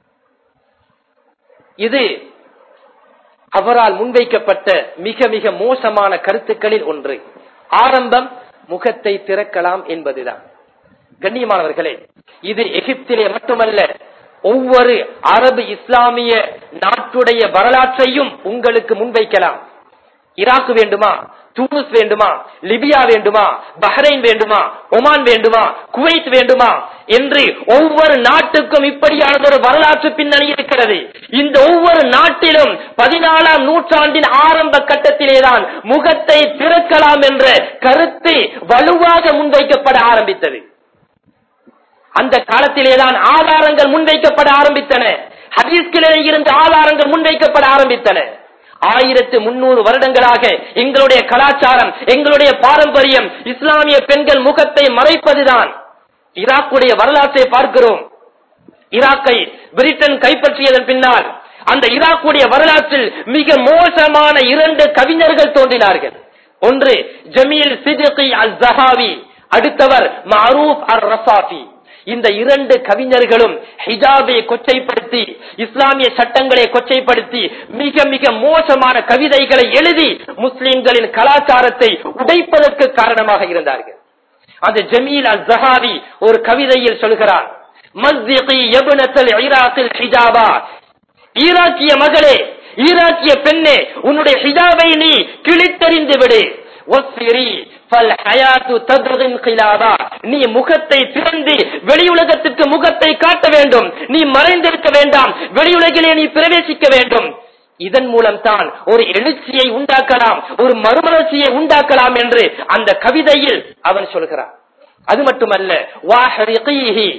இது அவரால் முன்வைக்கப்பட்ட மிக மிக மோசமான கருத்துக்களில் ஒன்று ஆரம்பம் முகத்தை திறக்கலாம் என்பதுதான் கண்ணியமானவர்களே இது எகிப்திலே மட்டுமல்ல ஒவ்வொரு அரபு இஸ்லாமிய நாட்டுடைய வரலாற்றையும் உங்களுக்கு முன்வைக்கலாம் ஈராக் வேண்டுமா தூனிஸ் வேண்டுமா லிபியா வேண்டுமா பஹ்ரைன் வேண்டுமா ஒமான் வேண்டுமா குவைத் வேண்டுமா என்று ஒவ்வொரு நாட்டுக்கும் இப்படியானது ஒரு வரலாற்று பின்னணி இருக்கிறது இந்த ஒவ்வொரு நாட்டிலும் பதினாலாம் நூற்றாண்டின் ஆரம்ப கட்டத்திலேதான் முகத்தை திறக்கலாம் என்ற கருத்து வலுவாக முன்வைக்கப்பட ஆரம்பித்தது அந்த காலத்திலேதான் ஆதாரங்கள் முன்வைக்கப்பட ஆரம்பித்தன ஹதீஸ்கிலே இருந்து ஆதாரங்கள் முன்வைக்கப்பட ஆரம்பித்தன ஆயிரத்து முன்னூறு வருடங்களாக எங்களுடைய கலாச்சாரம் எங்களுடைய பாரம்பரியம் இஸ்லாமிய பெண்கள் முகத்தை மறைப்பதுதான் ஈராக்குடைய வரலாற்றை பார்க்கிறோம் ஈராக்கை பிரிட்டன் கைப்பற்றியதன் பின்னால் அந்த ஈராக்குடைய வரலாற்றில் மிக மோசமான இரண்டு கவிஞர்கள் தோன்றினார்கள் ஒன்று ஜமீல் சிதிகி அல் ஜஹாவி அடுத்தவர் மரூப் அர் ரசாஃபி இந்த இரண்டு கவிஞர்களும் ஹிஜாபை கொச்சைப்படுத்தி இஸ்லாமிய சட்டங்களை கொச்சைப்படுத்தி மிக மிக மோசமான கவிதைகளை எழுதி முஸ்லிம்களின் கலாச்சாரத்தை உடைப்பதற்கு காரணமாக இருந்தார்கள் அந்த ஜமீல் அல் ஜஹாவி ஒரு கவிதையில் சொல்கிறார் மஸ்திகி யபுனத்தல் ஈராக்கில் ஹிஜாபா ஈராக்கிய மகளே ஈராக்கிய பெண்ணே உன்னுடைய ஹிஜாபை நீ கிழித்தறிந்து விடு ஒஸ்ஸிரி ஃபல் ஹயாத்து தத்ரின் கிலாபா. நீ முகத்தை திறந்து வெளியுலகத்திற்கு முகத்தை காட்ட வேண்டும் நீ மறைந்திருக்க வேண்டாம் வெளியுலகிலே நீ பிரவேசிக்க வேண்டும் இதன் மூலம் தான் ஒரு எழுச்சியை உண்டாக்கலாம் ஒரு மறுமலர்ச்சியை உண்டாக்கலாம் என்று அந்த கவிதையில் அவன் சொல்கிறான் அது மட்டுமல்ல வாஹரிகீஹி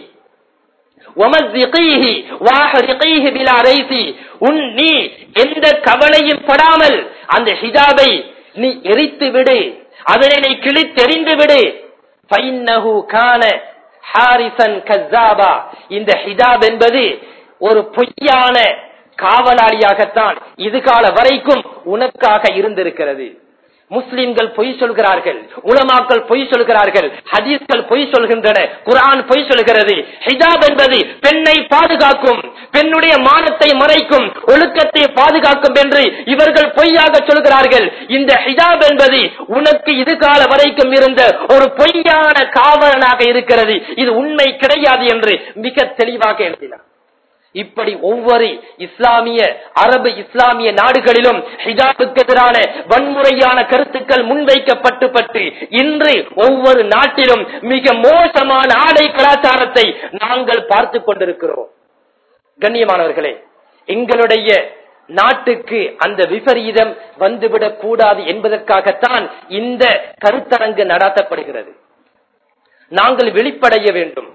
ومزقيه واحرقيه بلا ريس உன் நீ எந்த கவலையும் படாமல் அந்த ஹிஜாபை நீ எரித்து விடு அதனை நீ கிழித்தெறிந்து விடு فإنه كان حارسا كذابا இந்த ஹிஜாப் என்பது ஒரு பொய்யான காவலாளியாகத்தான் இதுகால வரைக்கும் உனக்காக இருந்திருக்கிறது முஸ்லிம்கள் பொய் சொல்கிறார்கள் உலமாக்கள் பொய் சொல்கிறார்கள் ஹதீஸ்கள் பொய் சொல்கின்றன குர்ஆன் பொய் சொல்கிறது ஹிஜாப் என்பது பெண்ணை பாதுகாக்கும் பெண்ணுடைய மானத்தை மறைக்கும் ஒழுக்கத்தை பாதுகாக்கும் என்று இவர்கள் பொய்யாக சொல்கிறார்கள் இந்த ஹிஜாப் என்பது உனக்கு இது கால வரைக்கும் இருந்த ஒரு பொய்யான காவலனாக இருக்கிறது இது உண்மை கிடையாது என்று மிக தெளிவாக எழுதினார் இப்படி ஒவ்வொரு இஸ்லாமிய அரபு இஸ்லாமிய நாடுகளிலும் ஹிஜாபுக்கு எதிரான வன்முறையான கருத்துக்கள் முன்வைக்கப்பட்டு பட்டு இன்று ஒவ்வொரு நாட்டிலும் மிக மோசமான ஆடை கலாச்சாரத்தை நாங்கள் பார்த்து கொண்டிருக்கிறோம் கண்ணியமானவர்களே எங்களுடைய நாட்டுக்கு அந்த விபரீதம் வந்துவிடக் கூடாது என்பதற்காகத்தான் இந்த கருத்தரங்கு நடாத்தப்படுகிறது நாங்கள் வெளிப்படைய வேண்டும்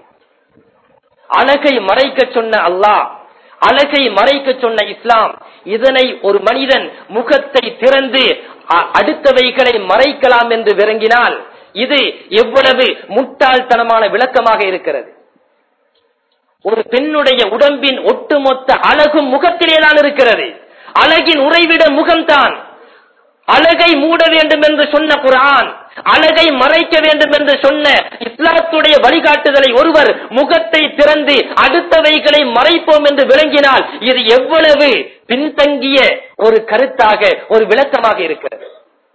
அழகை மறைக்க சொன்ன அல்லாஹ் அழகை மறைக்க சொன்ன இஸ்லாம் இதனை ஒரு மனிதன் முகத்தை திறந்து அ- அடுத்தவைகளை மறைக்கலாம் என்று விளங்கினால் இது எவ்வளவு முட்டாள்தனமான விளக்கமாக இருக்கிறது ஒரு பெண்ணுடைய உடம்பின் ஒட்டுமொத்த அழகும் முகத்திலேதான் இருக்கிறது அழகின் உறைவிட முகம்தான் அழகை மூட வேண்டும் என்று சொன்ன குர்ஆன் அழகை மறைக்க வேண்டும் என்று சொன்ன இஸ்லாத்துடைய வழிகாட்டுதலை ஒருவர் முகத்தை திறந்து அடுத்தவைகளை மறைப்போம் என்று விளங்கினால் இது எவ்வளவு பின்தங்கிய ஒரு கருத்தாக ஒரு விளக்கமாக இருக்கிறது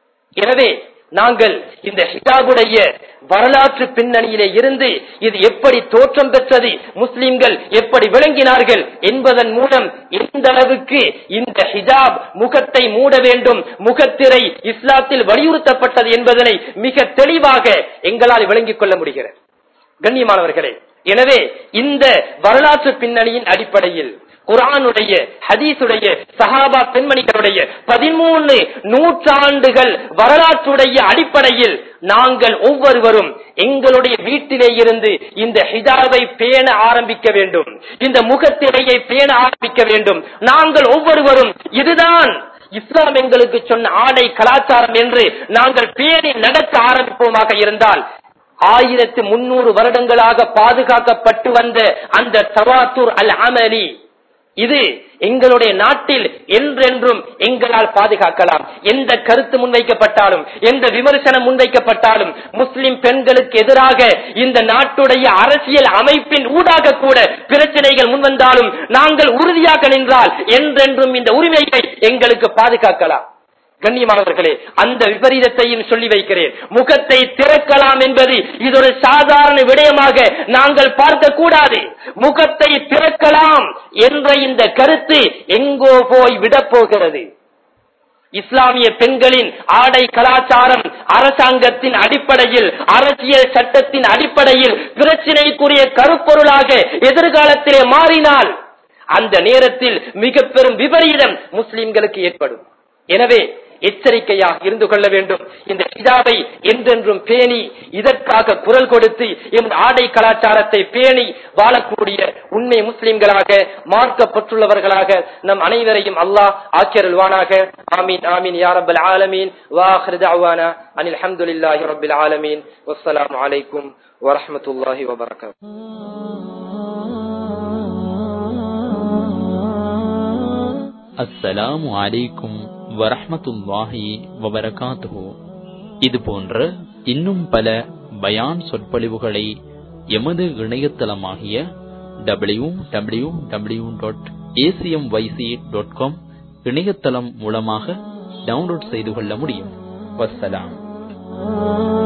எனவே நாங்கள் இந்த ஹிஜாபுடைய வரலாற்று பின்னணியிலே இருந்து இது எப்படி தோற்றம் பெற்றது முஸ்லிம்கள் எப்படி விளங்கினார்கள் என்பதன் மூலம் எந்த அளவுக்கு இந்த ஹிஜாப் முகத்தை மூட வேண்டும் முகத்திரை இஸ்லாத்தில் வலியுறுத்தப்பட்டது என்பதனை மிக தெளிவாக எங்களால் விளங்கிக் கொள்ள முடிகிறது கண்ணியமானவர்களே எனவே இந்த வரலாற்று பின்னணியின் அடிப்படையில் குரானுடைய ஹதீஸுடைய சஹாபா பெண்மணிகளுடைய பதிமூணு நூற்றாண்டுகள் வரலாற்றுடைய அடிப்படையில் நாங்கள் ஒவ்வொருவரும் எங்களுடைய வீட்டிலே இருந்து இந்த ஹிஜாபை பேண ஆரம்பிக்க வேண்டும் இந்த முகத்திரையை பேண ஆரம்பிக்க வேண்டும் நாங்கள் ஒவ்வொருவரும் இதுதான் இஸ்லாம் எங்களுக்கு சொன்ன ஆடை கலாச்சாரம் என்று நாங்கள் பேணி நடக்க ஆரம்பிப்போமாக இருந்தால் ஆயிரத்து முன்னூறு வருடங்களாக பாதுகாக்கப்பட்டு வந்த அந்த தவாத்துர் அல் அமலி இது எங்களுடைய நாட்டில் என்றென்றும் எங்களால் பாதுகாக்கலாம் எந்த கருத்து முன்வைக்கப்பட்டாலும் எந்த விமர்சனம் முன்வைக்கப்பட்டாலும் முஸ்லிம் பெண்களுக்கு எதிராக இந்த நாட்டுடைய அரசியல் அமைப்பின் ஊடாக கூட பிரச்சனைகள் முன்வந்தாலும் நாங்கள் உறுதியாக நின்றால் என்றென்றும் இந்த உரிமையை எங்களுக்கு பாதுகாக்கலாம் கண்ணியமானவர்களே அந்த விபரீதத்தையும் சொல்லி வைக்கிறேன் முகத்தை திறக்கலாம் என்பது இது ஒரு சாதாரண விடயமாக நாங்கள் பார்க்க கூடாது முகத்தை திறக்கலாம் என்ற இந்த கருத்து எங்கோ போய் விடப் போகிறது இஸ்லாமிய பெண்களின் ஆடை கலாச்சாரம் அரசாங்கத்தின் அடிப்படையில் அரசியல் சட்டத்தின் அடிப்படையில் பிரச்சினைக்குரிய கருப்பொருளாக எதிர்காலத்திலே மாறினால் அந்த நேரத்தில் மிக பெரும் விபரீதம் முஸ்லிம்களுக்கு ஏற்படும் எனவே எச்சரிக்கையாக இருந்து கொள்ள வேண்டும் இந்த ஹிஜாபை என்றென்றும் பேணி இதற்காக குரல் கொடுத்து எம் ஆடை கலாச்சாரத்தை பேணி வாழக்கூடிய உண்மை முஸ்லிம்களாக மார்க்கப்பட்டுள்ளவர்களாக நம் அனைவரையும் அல்லாஹ் ஆக்கியருள்வானாக ஆமீன் ஆமீன் யா ரப்பல் ஆலமீன் வாஹிரு தஅவானா அனில் ஹம்துலில்லாஹி ரப்பில் ஆலமீன் வஸ்ஸலாமு அலைக்கும் வரஹ்மத்துல்லாஹி வபரகாத்துஹு அஸ்ஸலாமு அலைக்கும் வரஹ்மத்துல்லாஹி வபரகாத்துஹு இது போன்ற இன்னும் பல பயான் சொற்பொழிவுகளை எமது இணையதளமாகிய W W W dot ACM YC dot com இணையதளம் மூலமாக டவுன்லோட் செய்து கொள்ள முடியும் வஸ்ஸலாம்